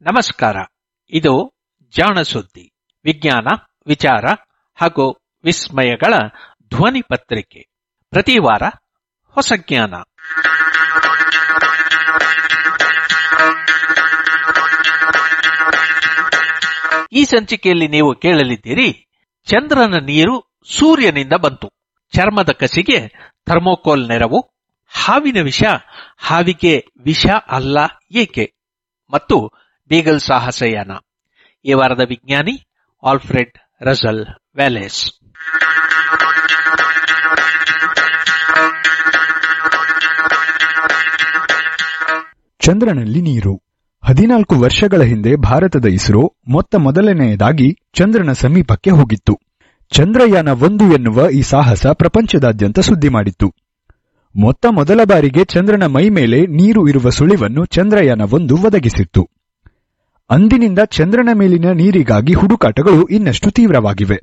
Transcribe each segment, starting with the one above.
ನಮಸ್ಕಾರ ಇದು ಜಾಣ ಸುದ್ದಿ ವಿಜ್ಞಾನ ವಿಚಾರ ಹಾಗೂ ವಿಸ್ಮಯಗಳ ಧ್ವನಿ ಪತ್ರಿಕೆ ಪ್ರತಿ ವಾರ ಹೊಸ ಜ್ಞಾನ ಈ ಸಂಚಿಕೆಯಲ್ಲಿ ನೀವು ಕೇಳಲಿದ್ದೀರಿ ಚಂದ್ರನ ನೀರು ಸೂರ್ಯನಿಂದ ಬಂತು ಚರ್ಮದ ಕಸಿಗೆ ಥರ್ಮೋಕೋಲ್ ನೆರವು ಹಾವಿನ ವಿಷ ಹಾವಿಗೆ ವಿಷ ಅಲ್ಲ ಏಕೆ ಮತ್ತು ಬೀಗಲ್ ಸಾಹಸಯಾನ ಈ ವಾರದ ವಿಜ್ಞಾನಿ ಆಲ್ಫ್ರೆಡ್ ರಸಲ್ ವ್ಯಾಲೆಸ್ ಚಂದ್ರನಲ್ಲಿ ನೀರು ಹದಿನಾಲ್ಕು ವರ್ಷಗಳ ಹಿಂದೆ ಭಾರತದ ಇಸ್ರೋ ಮೊತ್ತ ಮೊದಲನೆಯದಾಗಿ ಚಂದ್ರನ ಸಮೀಪಕ್ಕೆ ಹೋಗಿತ್ತು ಚಂದ್ರಯಾನ ಒಂದು ಎನ್ನುವ ಈ ಸಾಹಸ ಪ್ರಪಂಚದಾದ್ಯಂತ ಸುದ್ದಿ ಮಾಡಿತ್ತು ಮೊತ್ತ ಮೊದಲ ಬಾರಿಗೆ ಚಂದ್ರನ ಮೈ ಮೇಲೆ ನೀರು ಇರುವ ಸುಳಿವನ್ನು ಚಂದ್ರಯಾನ ಒಂದು ಒದಗಿಸಿತ್ತು ಅಂದಿನಿಂದ ಚಂದ್ರನ ಮೇಲಿನ ನೀರಿಗಾಗಿ ಹುಡುಕಾಟಗಳು ಇನ್ನಷ್ಟು ತೀವ್ರವಾಗಿವೆ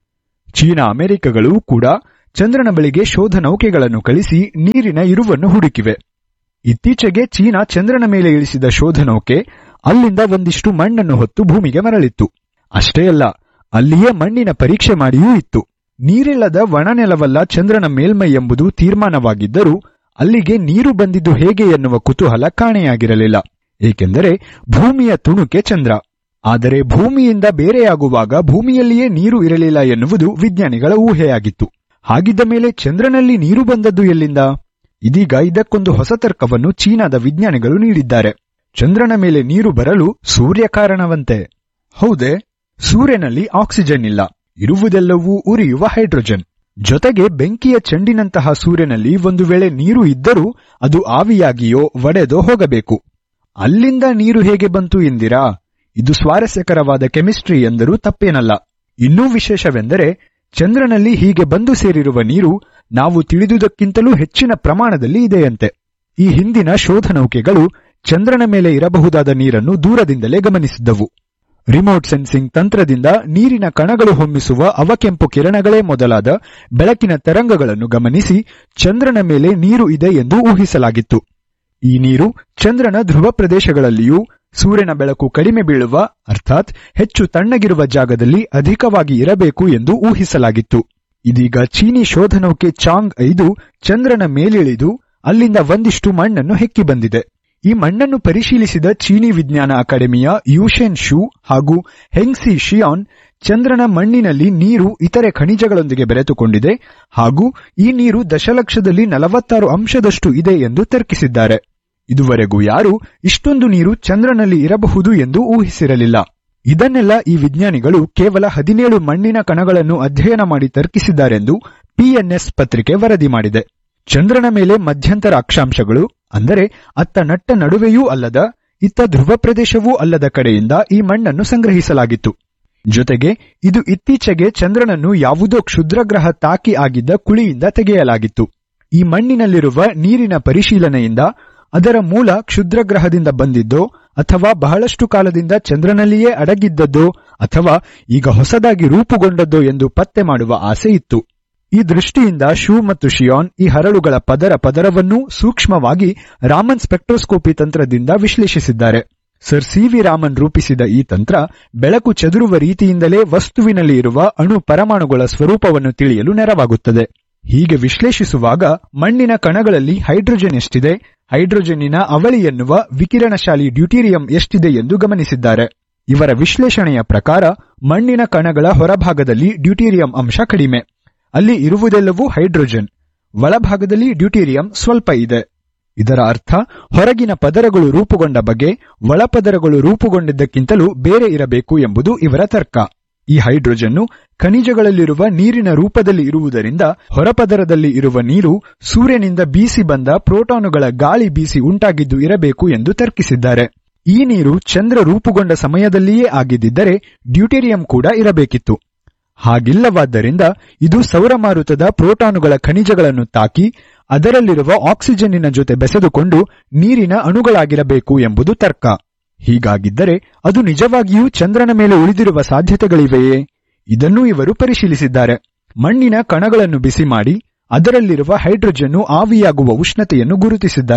ಚೀನಾ ಅಮೆರಿಕಗಳು ಕೂಡ ಚಂದ್ರನ ಬಳಿಗೆ ಶೋಧ ನೌಕೆಗಳನ್ನು ಕಳಿಸಿ ನೀರಿನ ಇರುವನ್ನು ಹುಡುಕಿವೆ ಇತ್ತೀಚೆಗೆ ಚೀನಾ ಚಂದ್ರನ ಮೇಲೆ ಇಳಿಸಿದ ಶೋಧ ನೌಕೆ ಅಲ್ಲಿಂದ ಒಂದಿಷ್ಟು ಮಣ್ಣನ್ನು ಹೊತ್ತು ಭೂಮಿಗೆ ಮರಳಿತ್ತು ಅಷ್ಟೇ ಅಲ್ಲ ಅಲ್ಲಿಯೇ ಮಣ್ಣಿನ ಪರೀಕ್ಷೆ ಮಾಡಿಯೂ ಇತ್ತು ನೀರಿಲ್ಲದ ಒಣನೆಲವಲ್ಲ ಚಂದ್ರನ ಮೇಲ್ಮೈ ಎಂಬುದು ತೀರ್ಮಾನವಾಗಿದ್ದರೂ ಅಲ್ಲಿಗೆ ನೀರು ಬಂದಿದ್ದು ಹೇಗೆ ಎನ್ನುವ ಕುತೂಹಲ ಕಾಣೆಯಾಗಿರಲಿಲ್ಲ ಏಕೆಂದರೆ ಭೂಮಿಯ ತುಣುಕೆ ಚಂದ್ರ ಆದರೆ ಭೂಮಿಯಿಂದ ಬೇರೆಯಾಗುವಾಗ ಭೂಮಿಯಲ್ಲಿಯೇ ನೀರು ಇರಲಿಲ್ಲ ಎನ್ನುವುದು ವಿಜ್ಞಾನಿಗಳ ಊಹೆಯಾಗಿತ್ತು ಹಾಗಿದ್ದ ಮೇಲೆ ಚಂದ್ರನಲ್ಲಿ ನೀರು ಬಂದದ್ದು ಎಲ್ಲಿಂದ ಇದೀಗ ಇದಕ್ಕೊಂದು ಹೊಸ ತರ್ಕವನ್ನು ಚೀನಾದ ವಿಜ್ಞಾನಿಗಳು ನೀಡಿದ್ದಾರೆ ಚಂದ್ರನ ಮೇಲೆ ನೀರು ಬರಲು ಸೂರ್ಯ ಕಾರಣವಂತೆ ಹೌದೇ ಸೂರ್ಯನಲ್ಲಿ ಆಕ್ಸಿಜನ್ ಇಲ್ಲ ಇರುವುದೆಲ್ಲವೂ ಉರಿಯುವ ಹೈಡ್ರೋಜನ್ ಜೊತೆಗೆ ಬೆಂಕಿಯ ಚೆಂಡಿನಂತಹ ಸೂರ್ಯನಲ್ಲಿ ಒಂದು ವೇಳೆ ನೀರು ಇದ್ದರೂ ಅದು ಆವಿಯಾಗಿಯೋ ಒಡೆದೋ ಹೋಗಬೇಕು ಅಲ್ಲಿಂದ ನೀರು ಹೇಗೆ ಬಂತು ಎಂದಿರಾ ಇದು ಸ್ವಾರಸ್ಯಕರವಾದ ಕೆಮಿಸ್ಟ್ರಿ ಎಂದರೂ ತಪ್ಪೇನಲ್ಲ ಇನ್ನೂ ವಿಶೇಷವೆಂದರೆ ಚಂದ್ರನಲ್ಲಿ ಹೀಗೆ ಬಂದು ಸೇರಿರುವ ನೀರು ನಾವು ತಿಳಿದುದಕ್ಕಿಂತಲೂ ಹೆಚ್ಚಿನ ಪ್ರಮಾಣದಲ್ಲಿ ಇದೆಯಂತೆ ಈ ಹಿಂದಿನ ಶೋಧ ನೌಕೆಗಳು ಚಂದ್ರನ ಮೇಲೆ ಇರಬಹುದಾದ ನೀರನ್ನು ದೂರದಿಂದಲೇ ಗಮನಿಸಿದ್ದವು ರಿಮೋಟ್ ಸೆನ್ಸಿಂಗ್ ತಂತ್ರದಿಂದ ನೀರಿನ ಕಣಗಳು ಹೊಮ್ಮಿಸುವ ಅವಕೆಂಪು ಕಿರಣಗಳೇ ಮೊದಲಾದ ಬೆಳಕಿನ ತರಂಗಗಳನ್ನು ಗಮನಿಸಿ ಚಂದ್ರನ ಮೇಲೆ ನೀರು ಇದೆ ಎಂದು ಊಹಿಸಲಾಗಿತ್ತು ಈ ನೀರು ಚಂದ್ರನ ಧ್ರುವ ಪ್ರದೇಶಗಳಲ್ಲಿಯೂ ಸೂರ್ಯನ ಬೆಳಕು ಕಡಿಮೆ ಬೀಳುವ ಅರ್ಥಾತ್ ಹೆಚ್ಚು ತಣ್ಣಗಿರುವ ಜಾಗದಲ್ಲಿ ಅಧಿಕವಾಗಿ ಇರಬೇಕು ಎಂದು ಊಹಿಸಲಾಗಿತ್ತು ಇದೀಗ ಚೀನಿ ಶೋಧನೌಕೆ ಚಾಂಗ್ ಐದು ಚಂದ್ರನ ಮೇಲಿಳಿದು ಅಲ್ಲಿಂದ ಒಂದಿಷ್ಟು ಮಣ್ಣನ್ನು ಹೆಕ್ಕಿ ಬಂದಿದೆ ಈ ಮಣ್ಣನ್ನು ಪರಿಶೀಲಿಸಿದ ಚೀನಿ ವಿಜ್ಞಾನ ಅಕಾಡೆಮಿಯ ಯೂಶೆನ್ ಶೂ ಹಾಗೂ ಹೆಂಗ್ಸಿ ಶಿಯಾನ್ ಚಂದ್ರನ ಮಣ್ಣಿನಲ್ಲಿ ನೀರು ಇತರೆ ಖನಿಜಗಳೊಂದಿಗೆ ಬೆರೆತುಕೊಂಡಿದೆ ಹಾಗೂ ಈ ನೀರು ದಶಲಕ್ಷದಲ್ಲಿ ನಲವತ್ತಾರು ಅಂಶದಷ್ಟು ಇದೆ ಎಂದು ತರ್ಕಿಸಿದ್ದಾರೆ ಇದುವರೆಗೂ ಯಾರು ಇಷ್ಟೊಂದು ನೀರು ಚಂದ್ರನಲ್ಲಿ ಇರಬಹುದು ಎಂದು ಊಹಿಸಿರಲಿಲ್ಲ ಇದನ್ನೆಲ್ಲ ಈ ವಿಜ್ಞಾನಿಗಳು ಕೇವಲ ಹದಿನೇಳು ಮಣ್ಣಿನ ಕಣಗಳನ್ನು ಅಧ್ಯಯನ ಮಾಡಿ ತರ್ಕಿಸಿದ್ದಾರೆಂದು ಪಿಎನ್ಎಸ್ ಪತ್ರಿಕೆ ವರದಿ ಮಾಡಿದೆ ಚಂದ್ರನ ಮೇಲೆ ಮಧ್ಯಂತರ ಅಕ್ಷಾಂಶಗಳು ಅಂದರೆ ಅತ್ತ ನಟ್ಟ ನಡುವೆಯೂ ಅಲ್ಲದ ಇತ್ತ ಧ್ರುವ ಪ್ರದೇಶವೂ ಅಲ್ಲದ ಕಡೆಯಿಂದ ಈ ಮಣ್ಣನ್ನು ಸಂಗ್ರಹಿಸಲಾಗಿತ್ತು ಜೊತೆಗೆ ಇದು ಇತ್ತೀಚೆಗೆ ಚಂದ್ರನನ್ನು ಯಾವುದೋ ಕ್ಷುದ್ರಗ್ರಹ ತಾಕಿ ಆಗಿದ್ದ ಕುಳಿಯಿಂದ ತೆಗೆಯಲಾಗಿತ್ತು ಈ ಮಣ್ಣಿನಲ್ಲಿರುವ ನೀರಿನ ಪರಿಶೀಲನೆಯಿಂದ ಅದರ ಮೂಲ ಕ್ಷುದ್ರಗ್ರಹದಿಂದ ಬಂದಿದ್ದೋ ಅಥವಾ ಬಹಳಷ್ಟು ಕಾಲದಿಂದ ಚಂದ್ರನಲ್ಲಿಯೇ ಅಡಗಿದ್ದದ್ದೋ ಅಥವಾ ಈಗ ಹೊಸದಾಗಿ ರೂಪುಗೊಂಡದ್ದೋ ಎಂದು ಪತ್ತೆ ಮಾಡುವ ಆಸೆ ಇತ್ತು ಈ ದೃಷ್ಟಿಯಿಂದ ಶೂ ಮತ್ತು ಶಿಯಾನ್ ಈ ಹರಳುಗಳ ಪದರ ಪದರವನ್ನೂ ಸೂಕ್ಷ್ಮವಾಗಿ ರಾಮನ್ ಸ್ಪೆಕ್ಟ್ರೋಸ್ಕೋಪಿ ತಂತ್ರದಿಂದ ವಿಶ್ಲೇಷಿಸಿದ್ದಾರೆ ಸರ್ ಸಿ ವಿ ರಾಮನ್ ರೂಪಿಸಿದ ಈ ತಂತ್ರ ಬೆಳಕು ಚದುರುವ ರೀತಿಯಿಂದಲೇ ವಸ್ತುವಿನಲ್ಲಿ ಇರುವ ಅಣು ಪರಮಾಣುಗಳ ಸ್ವರೂಪವನ್ನು ತಿಳಿಯಲು ನೆರವಾಗುತ್ತದೆ ಹೀಗೆ ವಿಶ್ಲೇಷಿಸುವಾಗ ಮಣ್ಣಿನ ಕಣಗಳಲ್ಲಿ ಹೈಡ್ರೋಜನ್ ಎಷ್ಟಿದೆ ಹೈಡ್ರೋಜನ್ನಿನ ಅವಳಿ ಎನ್ನುವ ವಿಕಿರಣಶಾಲಿ ಡ್ಯೂಟೀರಿಯಂ ಎಷ್ಟಿದೆ ಎಂದು ಗಮನಿಸಿದ್ದಾರೆ ಇವರ ವಿಶ್ಲೇಷಣೆಯ ಪ್ರಕಾರ ಮಣ್ಣಿನ ಕಣಗಳ ಹೊರಭಾಗದಲ್ಲಿ ಡ್ಯೂಟೀರಿಯಂ ಅಂಶ ಕಡಿಮೆ ಅಲ್ಲಿ ಇರುವುದೆಲ್ಲವೂ ಹೈಡ್ರೋಜನ್ ಒಳಭಾಗದಲ್ಲಿ ಡ್ಯೂಟೀರಿಯಂ ಸ್ವಲ್ಪ ಇದೆ ಇದರ ಅರ್ಥ ಹೊರಗಿನ ಪದರಗಳು ರೂಪುಗೊಂಡ ಬಗೆ ಒಳಪದರಗಳು ರೂಪುಗೊಂಡಿದ್ದಕ್ಕಿಂತಲೂ ಬೇರೆ ಇರಬೇಕು ಎಂಬುದು ಇವರ ತರ್ಕ ಈ ಹೈಡ್ರೋಜನ್ನು ಖನಿಜಗಳಲ್ಲಿರುವ ನೀರಿನ ರೂಪದಲ್ಲಿ ಇರುವುದರಿಂದ ಹೊರಪದರದಲ್ಲಿ ಇರುವ ನೀರು ಸೂರ್ಯನಿಂದ ಬೀಸಿ ಬಂದ ಪ್ರೋಟಾನುಗಳ ಗಾಳಿ ಬೀಸಿ ಉಂಟಾಗಿದ್ದು ಇರಬೇಕು ಎಂದು ತರ್ಕಿಸಿದ್ದಾರೆ ಈ ನೀರು ಚಂದ್ರ ರೂಪುಗೊಂಡ ಸಮಯದಲ್ಲಿಯೇ ಆಗಿದ್ದರೆ ಡ್ಯೂಟೇರಿಯಂ ಕೂಡ ಇರಬೇಕಿತ್ತು ಹಾಗಿಲ್ಲವಾದ್ದರಿಂದ ಇದು ಸೌರಮಾರುತದ ಪ್ರೋಟಾನುಗಳ ಖನಿಜಗಳನ್ನು ತಾಕಿ ಅದರಲ್ಲಿರುವ ಆಕ್ಸಿಜನ್ನಿನ ಜೊತೆ ಬೆಸೆದುಕೊಂಡು ನೀರಿನ ಅಣುಗಳಾಗಿರಬೇಕು ಎಂಬುದು ತರ್ಕ ಹೀಗಾಗಿದ್ದರೆ ಅದು ನಿಜವಾಗಿಯೂ ಚಂದ್ರನ ಮೇಲೆ ಉಳಿದಿರುವ ಸಾಧ್ಯತೆಗಳಿವೆಯೇ ಇದನ್ನೂ ಇವರು ಪರಿಶೀಲಿಸಿದ್ದಾರೆ ಮಣ್ಣಿನ ಕಣಗಳನ್ನು ಬಿಸಿ ಮಾಡಿ ಅದರಲ್ಲಿರುವ ಹೈಡ್ರೋಜನ್ನು ಆವಿಯಾಗುವ ಉಷ್ಣತೆಯನ್ನು ಗುರುತಿಸಿದ್ದಾರೆ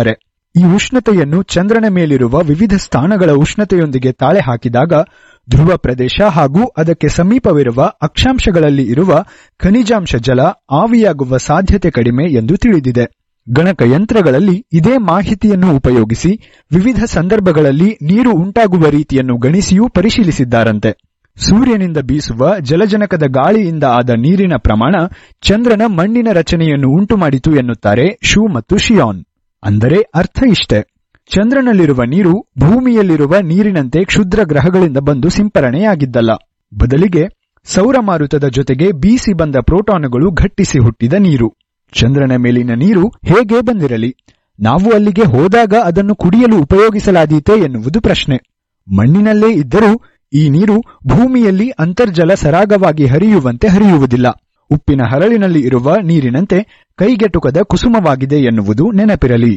ಈ ಉಷ್ಣತೆಯನ್ನು ಚಂದ್ರನ ಮೇಲಿರುವ ವಿವಿಧ ಸ್ಥಾನಗಳ ಉಷ್ಣತೆಯೊಂದಿಗೆ ತಾಳೆ ಹಾಕಿದಾಗ ಧ್ರುವ ಪ್ರದೇಶ ಹಾಗೂ ಅದಕ್ಕೆ ಸಮೀಪವಿರುವ ಅಕ್ಷಾಂಶಗಳಲ್ಲಿ ಇರುವ ಖನಿಜಾಂಶ ಜಲ ಆವಿಯಾಗುವ ಸಾಧ್ಯತೆ ಕಡಿಮೆ ಎಂದು ತಿಳಿದಿದೆ ಗಣಕಯಂತ್ರಗಳಲ್ಲಿ ಇದೇ ಮಾಹಿತಿಯನ್ನು ಉಪಯೋಗಿಸಿ ವಿವಿಧ ಸಂದರ್ಭಗಳಲ್ಲಿ ನೀರು ಉಂಟಾಗುವ ರೀತಿಯನ್ನು ಗಣಿಸಿಯೂ ಪರಿಶೀಲಿಸಿದ್ದಾರಂತೆ ಸೂರ್ಯನಿಂದ ಬೀಸುವ ಜಲಜನಕದ ಗಾಳಿಯಿಂದ ಆದ ನೀರಿನ ಪ್ರಮಾಣ ಚಂದ್ರನ ಮಣ್ಣಿನ ರಚನೆಯನ್ನು ಉಂಟುಮಾಡಿತು ಎನ್ನುತ್ತಾರೆ ಶೂ ಮತ್ತು ಶಿಯಾನ್ ಅಂದರೆ ಅರ್ಥ ಇಷ್ಟೇ ಚಂದ್ರನಲ್ಲಿರುವ ನೀರು ಭೂಮಿಯಲ್ಲಿರುವ ನೀರಿನಂತೆ ಕ್ಷುದ್ರ ಗ್ರಹಗಳಿಂದ ಬಂದು ಸಿಂಪರಣೆಯಾಗಿದ್ದಲ್ಲ ಬದಲಿಗೆ ಸೌರಮಾರುತದ ಜೊತೆಗೆ ಬೀಸಿ ಬಂದ ಪ್ರೋಟಾನುಗಳು ಘಟ್ಟಿಸಿ ಹುಟ್ಟಿದ ನೀರು ಚಂದ್ರನ ಮೇಲಿನ ನೀರು ಹೇಗೆ ಬಂದಿರಲಿ ನಾವು ಅಲ್ಲಿಗೆ ಹೋದಾಗ ಅದನ್ನು ಕುಡಿಯಲು ಉಪಯೋಗಿಸಲಾದೀತೆ ಎನ್ನುವುದು ಪ್ರಶ್ನೆ ಮಣ್ಣಿನಲ್ಲೇ ಇದ್ದರೂ ಈ ನೀರು ಭೂಮಿಯಲ್ಲಿ ಅಂತರ್ಜಲ ಸರಾಗವಾಗಿ ಹರಿಯುವಂತೆ ಹರಿಯುವುದಿಲ್ಲ ಉಪ್ಪಿನ ಹರಳಿನಲ್ಲಿ ಇರುವ ನೀರಿನಂತೆ ಕೈಗೆಟುಕದ ಕುಸುಮವಾಗಿದೆ ಎನ್ನುವುದು ನೆನಪಿರಲಿ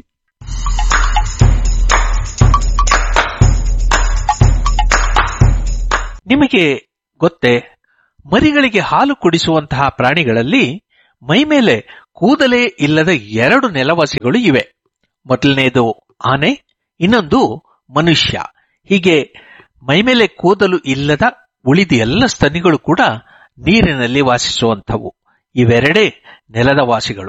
ನಿಮಗೆ ಗೊತ್ತೇ ಮರಿಗಳಿಗೆ ಹಾಲು ಕುಡಿಸುವಂತಹ ಪ್ರಾಣಿಗಳಲ್ಲಿ ಮೈಮೇಲೆ ಕೂದಲೇ ಇಲ್ಲದ ಎರಡು ನೆಲವಾಸಿಗಳು ಇವೆ ಮೊದಲನೆಯದು ಆನೆ ಇನ್ನೊಂದು ಮನುಷ್ಯ ಹೀಗೆ ಮೈಮೇಲೆ ಕೂದಲು ಇಲ್ಲದ ಉಳಿದ ಎಲ್ಲ ಸ್ತನಿಗಳು ಕೂಡ ನೀರಿನಲ್ಲಿ ವಾಸಿಸುವಂಥವು ಇವೆರಡೇ ನೆಲದ ವಾಸಿಗಳು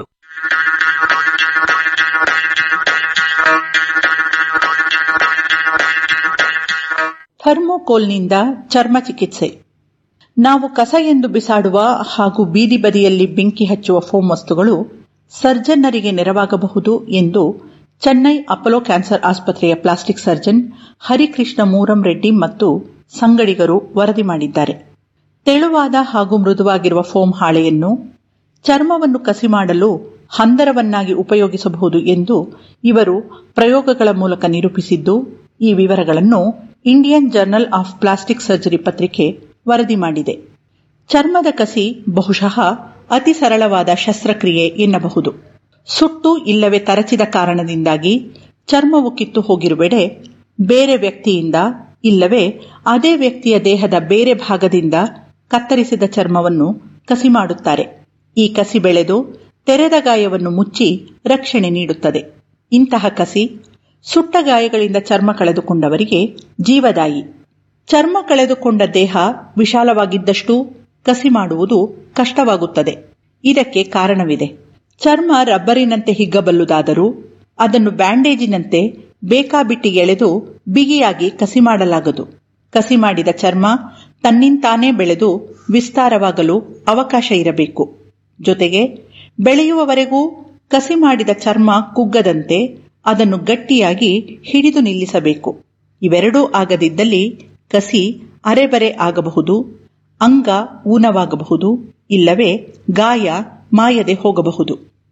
ಥರ್ಮೋಕೋಲ್ನಿಂದ ಚರ್ಮ ಚಿಕಿತ್ಸೆ ನಾವು ಕಸ ಎಂದು ಬಿಸಾಡುವ ಹಾಗೂ ಬೀದಿ ಬದಿಯಲ್ಲಿ ಬೆಂಕಿ ಹಚ್ಚುವ ಫೋಮ್ ವಸ್ತುಗಳು ಸರ್ಜನ್ನರಿಗೆ ನೆರವಾಗಬಹುದು ಎಂದು ಚೆನ್ನೈ ಅಪೋಲೋ ಕ್ಯಾನ್ಸರ್ ಆಸ್ಪತ್ರೆಯ ಪ್ಲಾಸ್ಟಿಕ್ ಸರ್ಜನ್ ಹರಿಕೃಷ್ಣ ಮೂರಂ ರೆಡ್ಡಿ ಮತ್ತು ಸಂಗಡಿಗರು ವರದಿ ಮಾಡಿದ್ದಾರೆ ತೆಳುವಾದ ಹಾಗೂ ಮೃದುವಾಗಿರುವ ಫೋಮ್ ಹಾಳೆಯನ್ನು ಚರ್ಮವನ್ನು ಕಸಿ ಮಾಡಲು ಹಂದರವನ್ನಾಗಿ ಉಪಯೋಗಿಸಬಹುದು ಎಂದು ಇವರು ಪ್ರಯೋಗಗಳ ಮೂಲಕ ನಿರೂಪಿಸಿದ್ದು ಈ ವಿವರಗಳನ್ನು Indian journal of plastic surgery ಪತ್ರಿಕೆ ವರದಿ ಮಾಡಿದೆ ಚರ್ಮದ ಕಸಿ ಬಹುಶಃ ಅತಿ ಸರಳವಾದ ಶಸ್ತ್ರಕ್ರಿಯೆ ಎನ್ನಬಹುದು ಸುಟ್ಟು ಇಲ್ಲವೇ ತರಚಿದ ಕಾರಣದಿಂದಾಗಿ ಚರ್ಮವು ಕಿತ್ತು ಹೋಗಿರುವೆಡೆ ಬೇರೆ ವ್ಯಕ್ತಿಯಿಂದ ಇಲ್ಲವೇ ಅದೇ ವ್ಯಕ್ತಿಯ ದೇಹದ ಬೇರೆ ಭಾಗದಿಂದ ಕತ್ತರಿಸಿದ ಚರ್ಮವನ್ನು ಕಸಿ ಮಾಡುತ್ತಾರೆ ಈ ಕಸಿ ಬೆಳೆದು ತೆರೆದ ಗಾಯವನ್ನು ಮುಚ್ಚಿ ರಕ್ಷಣೆ ನೀಡುತ್ತದೆ ಇಂತಹ ಕಸಿ ಸುಟ್ಟ ಗಾಯಗಳಿಂದ ಚರ್ಮ ಕಳೆದುಕೊಂಡವರಿಗೆ ಜೀವದಾಯಿ ಚರ್ಮ ಕಳೆದುಕೊಂಡ ದೇಹ ವಿಶಾಲವಾಗಿದ್ದಷ್ಟು ಕಸಿ ಮಾಡುವುದು ಕಷ್ಟವಾಗುತ್ತದೆ ಇದಕ್ಕೆ ಕಾರಣವಿದೆ ಚರ್ಮ ರಬ್ಬರಿನಂತೆ ಹಿಗ್ಗಬಲ್ಲುದಾದರೂ ಅದನ್ನು ಬ್ಯಾಂಡೇಜಿನಂತೆ ಬೇಕಾಬಿಟ್ಟಿ ಎಳೆದು ಬಿಗಿಯಾಗಿ ಕಸಿ ಮಾಡಲಾಗದು ಕಸಿ ಮಾಡಿದ ಚರ್ಮ ತನ್ನಿಂತಾನೇ ಬೆಳೆದು ವಿಸ್ತಾರವಾಗಲು ಅವಕಾಶ ಇರಬೇಕು ಜೊತೆಗೆ ಬೆಳೆಯುವವರೆಗೂ ಕಸಿ ಮಾಡಿದ ಚರ್ಮ ಕುಗ್ಗದಂತೆ ಅದನ್ನು ಗಟ್ಟಿಯಾಗಿ ಹಿಡಿದು ನಿಲ್ಲಿಸಬೇಕು ಇವೆರಡೂ ಆಗದಿದ್ದಲ್ಲಿ ಕಸಿ ಅರೆಬರೆ ಆಗಬಹುದು ಅಂಗ ಊನವಾಗಬಹುದು ಇಲ್ಲವೇ ಗಾಯ ಮಾಯದೆ ಹೋಗಬಹುದು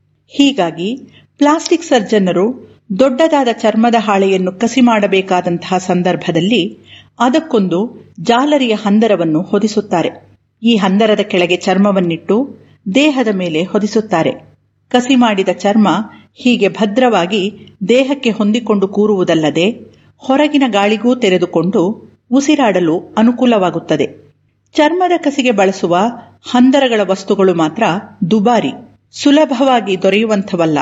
ಹೀಗಾಗಿ ಪ್ಲಾಸ್ಟಿಕ್ ಸರ್ಜನ್ನರು ದೊಡ್ಡದಾದ ಚರ್ಮದ ಹಾಳೆಯನ್ನು ಕಸಿ ಮಾಡಬೇಕಾದಂತಹ ಸಂದರ್ಭದಲ್ಲಿ ಅದಕ್ಕೊಂದು ಜಾಲರಿಯ ಹಂದರವನ್ನು ಹೊದಿಸುತ್ತಾರೆ ಈ ಹಂದರದ ಕೆಳಗೆ ಚರ್ಮವನ್ನಿಟ್ಟು ದೇಹದ ಮೇಲೆ ಹೊದಿಸುತ್ತಾರೆ ಕಸಿ ಮಾಡಿದ ಚರ್ಮ ಹೀಗೆ ಭದ್ರವಾಗಿ ದೇಹಕ್ಕೆ ಹೊಂದಿಕೊಂಡು ಕೂರುವುದಲ್ಲದೆ ಹೊರಗಿನ ಗಾಳಿಗೂ ತೆರೆದುಕೊಂಡು ಉಸಿರಾಡಲು ಅನುಕೂಲವಾಗುತ್ತದೆ ಚರ್ಮದ ಕಸಿಗೆ ಬಳಸುವ ಹಂದರಗಳ ವಸ್ತುಗಳು ಮಾತ್ರ ದುಬಾರಿ ಸುಲಭವಾಗಿ ದೊರೆಯುವಂಥವಲ್ಲ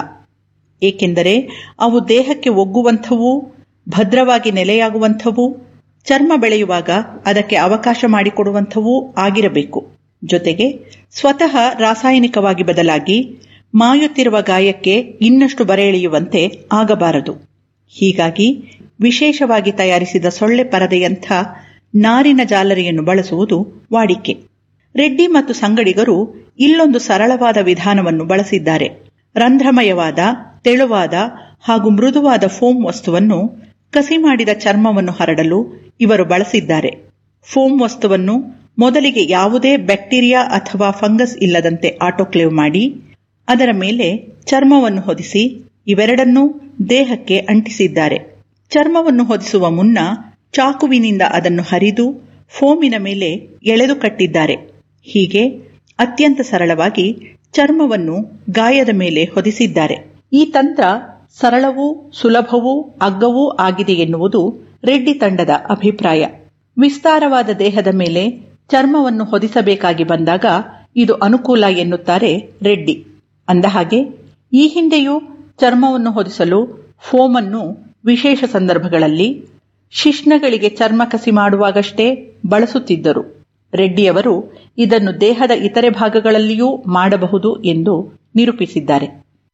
ಏಕೆಂದರೆ ಅವು ದೇಹಕ್ಕೆ ಒಗ್ಗುವಂಥವೂ ಭದ್ರವಾಗಿ ನೆಲೆಯಾಗುವಂಥವೂ ಚರ್ಮ ಬೆಳೆಯುವಾಗ ಅದಕ್ಕೆ ಅವಕಾಶ ಮಾಡಿಕೊಡುವಂಥವೂ ಆಗಿರಬೇಕು ಜೊತೆಗೆ ಸ್ವತಃ ರಾಸಾಯನಿಕವಾಗಿ ಬದಲಾಗಿ ಮಾಯುತ್ತಿರುವ ಗಾಯಕ್ಕೆ ಇನ್ನಷ್ಟು ಬರೆ ಎಳೆಯುವಂತೆ ಆಗಬಾರದು ಹೀಗಾಗಿ ವಿಶೇಷವಾಗಿ ತಯಾರಿಸಿದ ಸೊಳ್ಳೆ ಪರದೆಯಂಥ ನಾರಿನ ಜಾಲರಿಯನ್ನು ಬಳಸುವುದು ವಾಡಿಕೆ ರೆಡ್ಡಿ ಮತ್ತು ಸಂಗಡಿಗರು ಇಲ್ಲೊಂದು ಸರಳವಾದ ವಿಧಾನವನ್ನು ಬಳಸಿದ್ದಾರೆ ರಂಧ್ರಮಯವಾದ ತೆಳುವಾದ ಹಾಗೂ ಮೃದುವಾದ ಫೋಮ್ ವಸ್ತುವನ್ನು ಕಸಿ ಮಾಡಿದ ಚರ್ಮವನ್ನು ಹರಡಲು ಇವರು ಬಳಸಿದ್ದಾರೆ ಫೋಮ್ ವಸ್ತುವನ್ನು ಮೊದಲಿಗೆ ಯಾವುದೇ ಬ್ಯಾಕ್ಟೀರಿಯಾ ಅಥವಾ ಫಂಗಸ್ ಇಲ್ಲದಂತೆ ಆಟೋಕ್ಲೇವ್ ಮಾಡಿ ಅದರ ಮೇಲೆ ಚರ್ಮವನ್ನು ಹೊದಿಸಿ ಇವೆರಡನ್ನೂ ದೇಹಕ್ಕೆ ಅಂಟಿಸಿದ್ದಾರೆ ಚರ್ಮವನ್ನು ಹೊದಿಸುವ ಮುನ್ನ ಚಾಕುವಿನಿಂದ ಅದನ್ನು ಹರಿದು ಫೋಮಿನ ಮೇಲೆ ಎಳೆದು ಕಟ್ಟಿದ್ದಾರೆ ಹೀಗೆ ಅತ್ಯಂತ ಸರಳವಾಗಿ ಚರ್ಮವನ್ನು ಗಾಯದ ಮೇಲೆ ಹೊದಿಸಿದ್ದಾರೆ ಈ ತಂತ್ರ ಸರಳವೂ ಸುಲಭವೂ ಅಗ್ಗವೂ ಆಗಿದೆ ಎನ್ನುವುದು ರೆಡ್ಡಿ ತಂಡದ ಅಭಿಪ್ರಾಯ ವಿಸ್ತಾರವಾದ ದೇಹದ ಮೇಲೆ ಚರ್ಮವನ್ನು ಹೊದಿಸಬೇಕಾಗಿ ಬಂದಾಗ ಇದು ಅನುಕೂಲ ಎನ್ನುತ್ತಾರೆ ರೆಡ್ಡಿ ಅಂದಹಾಗೆ ಈ ಹಿಂದೆಯೂ ಚರ್ಮವನ್ನು ಹೊದಿಸಲು ಫೋಮ್ ಅನ್ನು ವಿಶೇಷ ಸಂದರ್ಭಗಳಲ್ಲಿ ಶಿಶ್ನಗಳಿಗೆ ಚರ್ಮ ಕಸಿ ಮಾಡುವಾಗಷ್ಟೇ ಬಳಸುತ್ತಿದ್ದರು ರೆಡ್ಡಿಯವರು ಇದನ್ನು ದೇಹದ ಇತರೆ ಭಾಗಗಳಲ್ಲಿಯೂ ಮಾಡಬಹುದು ಎಂದು ನಿರೂಪಿಸಿದ್ದಾರೆ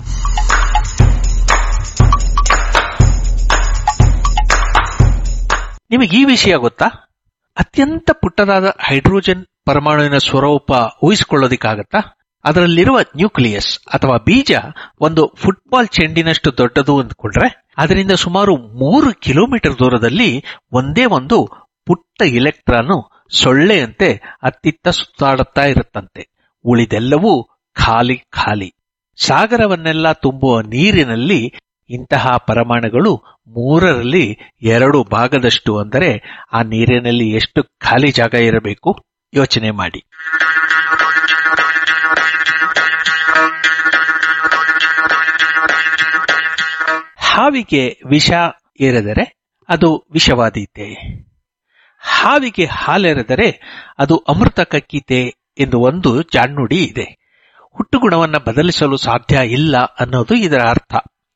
ನಿಮಗೆ ಈ ವಿಷಯ ಗೊತ್ತಾ ಅತ್ಯಂತ ಪುಟ್ಟದಾದ ಹೈಡ್ರೋಜನ್ ಪರಮಾಣುವಿನ ಸ್ವರೂಪ ಊಹಿಸಿಕೊಳ್ಳೋದಿಕ್ಕಾಗತ್ತಾ ಅದರಲ್ಲಿರುವ ನ್ಯೂಕ್ಲಿಯಸ್ ಅಥವಾ ಬೀಜ ಒಂದು ಫುಟ್ಬಾಲ್ ಚೆಂಡಿನಷ್ಟು ದೊಡ್ಡದು ಅಂದ್ಕೊಂಡ್ರೆ ಅದರಿಂದ ಸುಮಾರು ಮೂರು ಕಿಲೋಮೀಟರ್ ದೂರದಲ್ಲಿ ಒಂದೇ ಒಂದು ಪುಟ್ಟ ಇಲೆಕ್ಟ್ರಾನು ಸೊಳ್ಳೆಯಂತೆ ಅತ್ತಿತ್ತ ಸುತ್ತಾಡುತ್ತಾ ಇರುತ್ತಂತೆ ಉಳಿದೆಲ್ಲವೂ ಖಾಲಿ ಖಾಲಿ ಸಾಗರವನ್ನೆಲ್ಲ ತುಂಬುವ ನೀರಿನಲ್ಲಿ ಇಂತಹ ಪರಮಾಣುಗಳು ಮೂರರಲ್ಲಿ ಎರಡು ಭಾಗದಷ್ಟು ಅಂದರೆ ಆ ನೀರಿನಲ್ಲಿ ಎಷ್ಟು ಖಾಲಿ ಜಾಗ ಇರಬೇಕು ಯೋಚನೆ ಮಾಡಿ ಹಾವಿಗೆ ವಿಷ ಏರೆದರೆ ಅದು ವಿಷವಾದೀತೆ ಹಾವಿಗೆ ಹಾಲೆರೆದರೆ ಅದು ಅಮೃತ ಕಕ್ಕಿತೆ ಎಂದು ಒಂದು ಜಾಣ್ನುಡಿ ಇದೆ ಹುಟ್ಟುಗುಣವನ್ನ ಬದಲಿಸಲು ಸಾಧ್ಯ ಇಲ್ಲ ಅನ್ನೋದು ಇದರ ಅರ್ಥ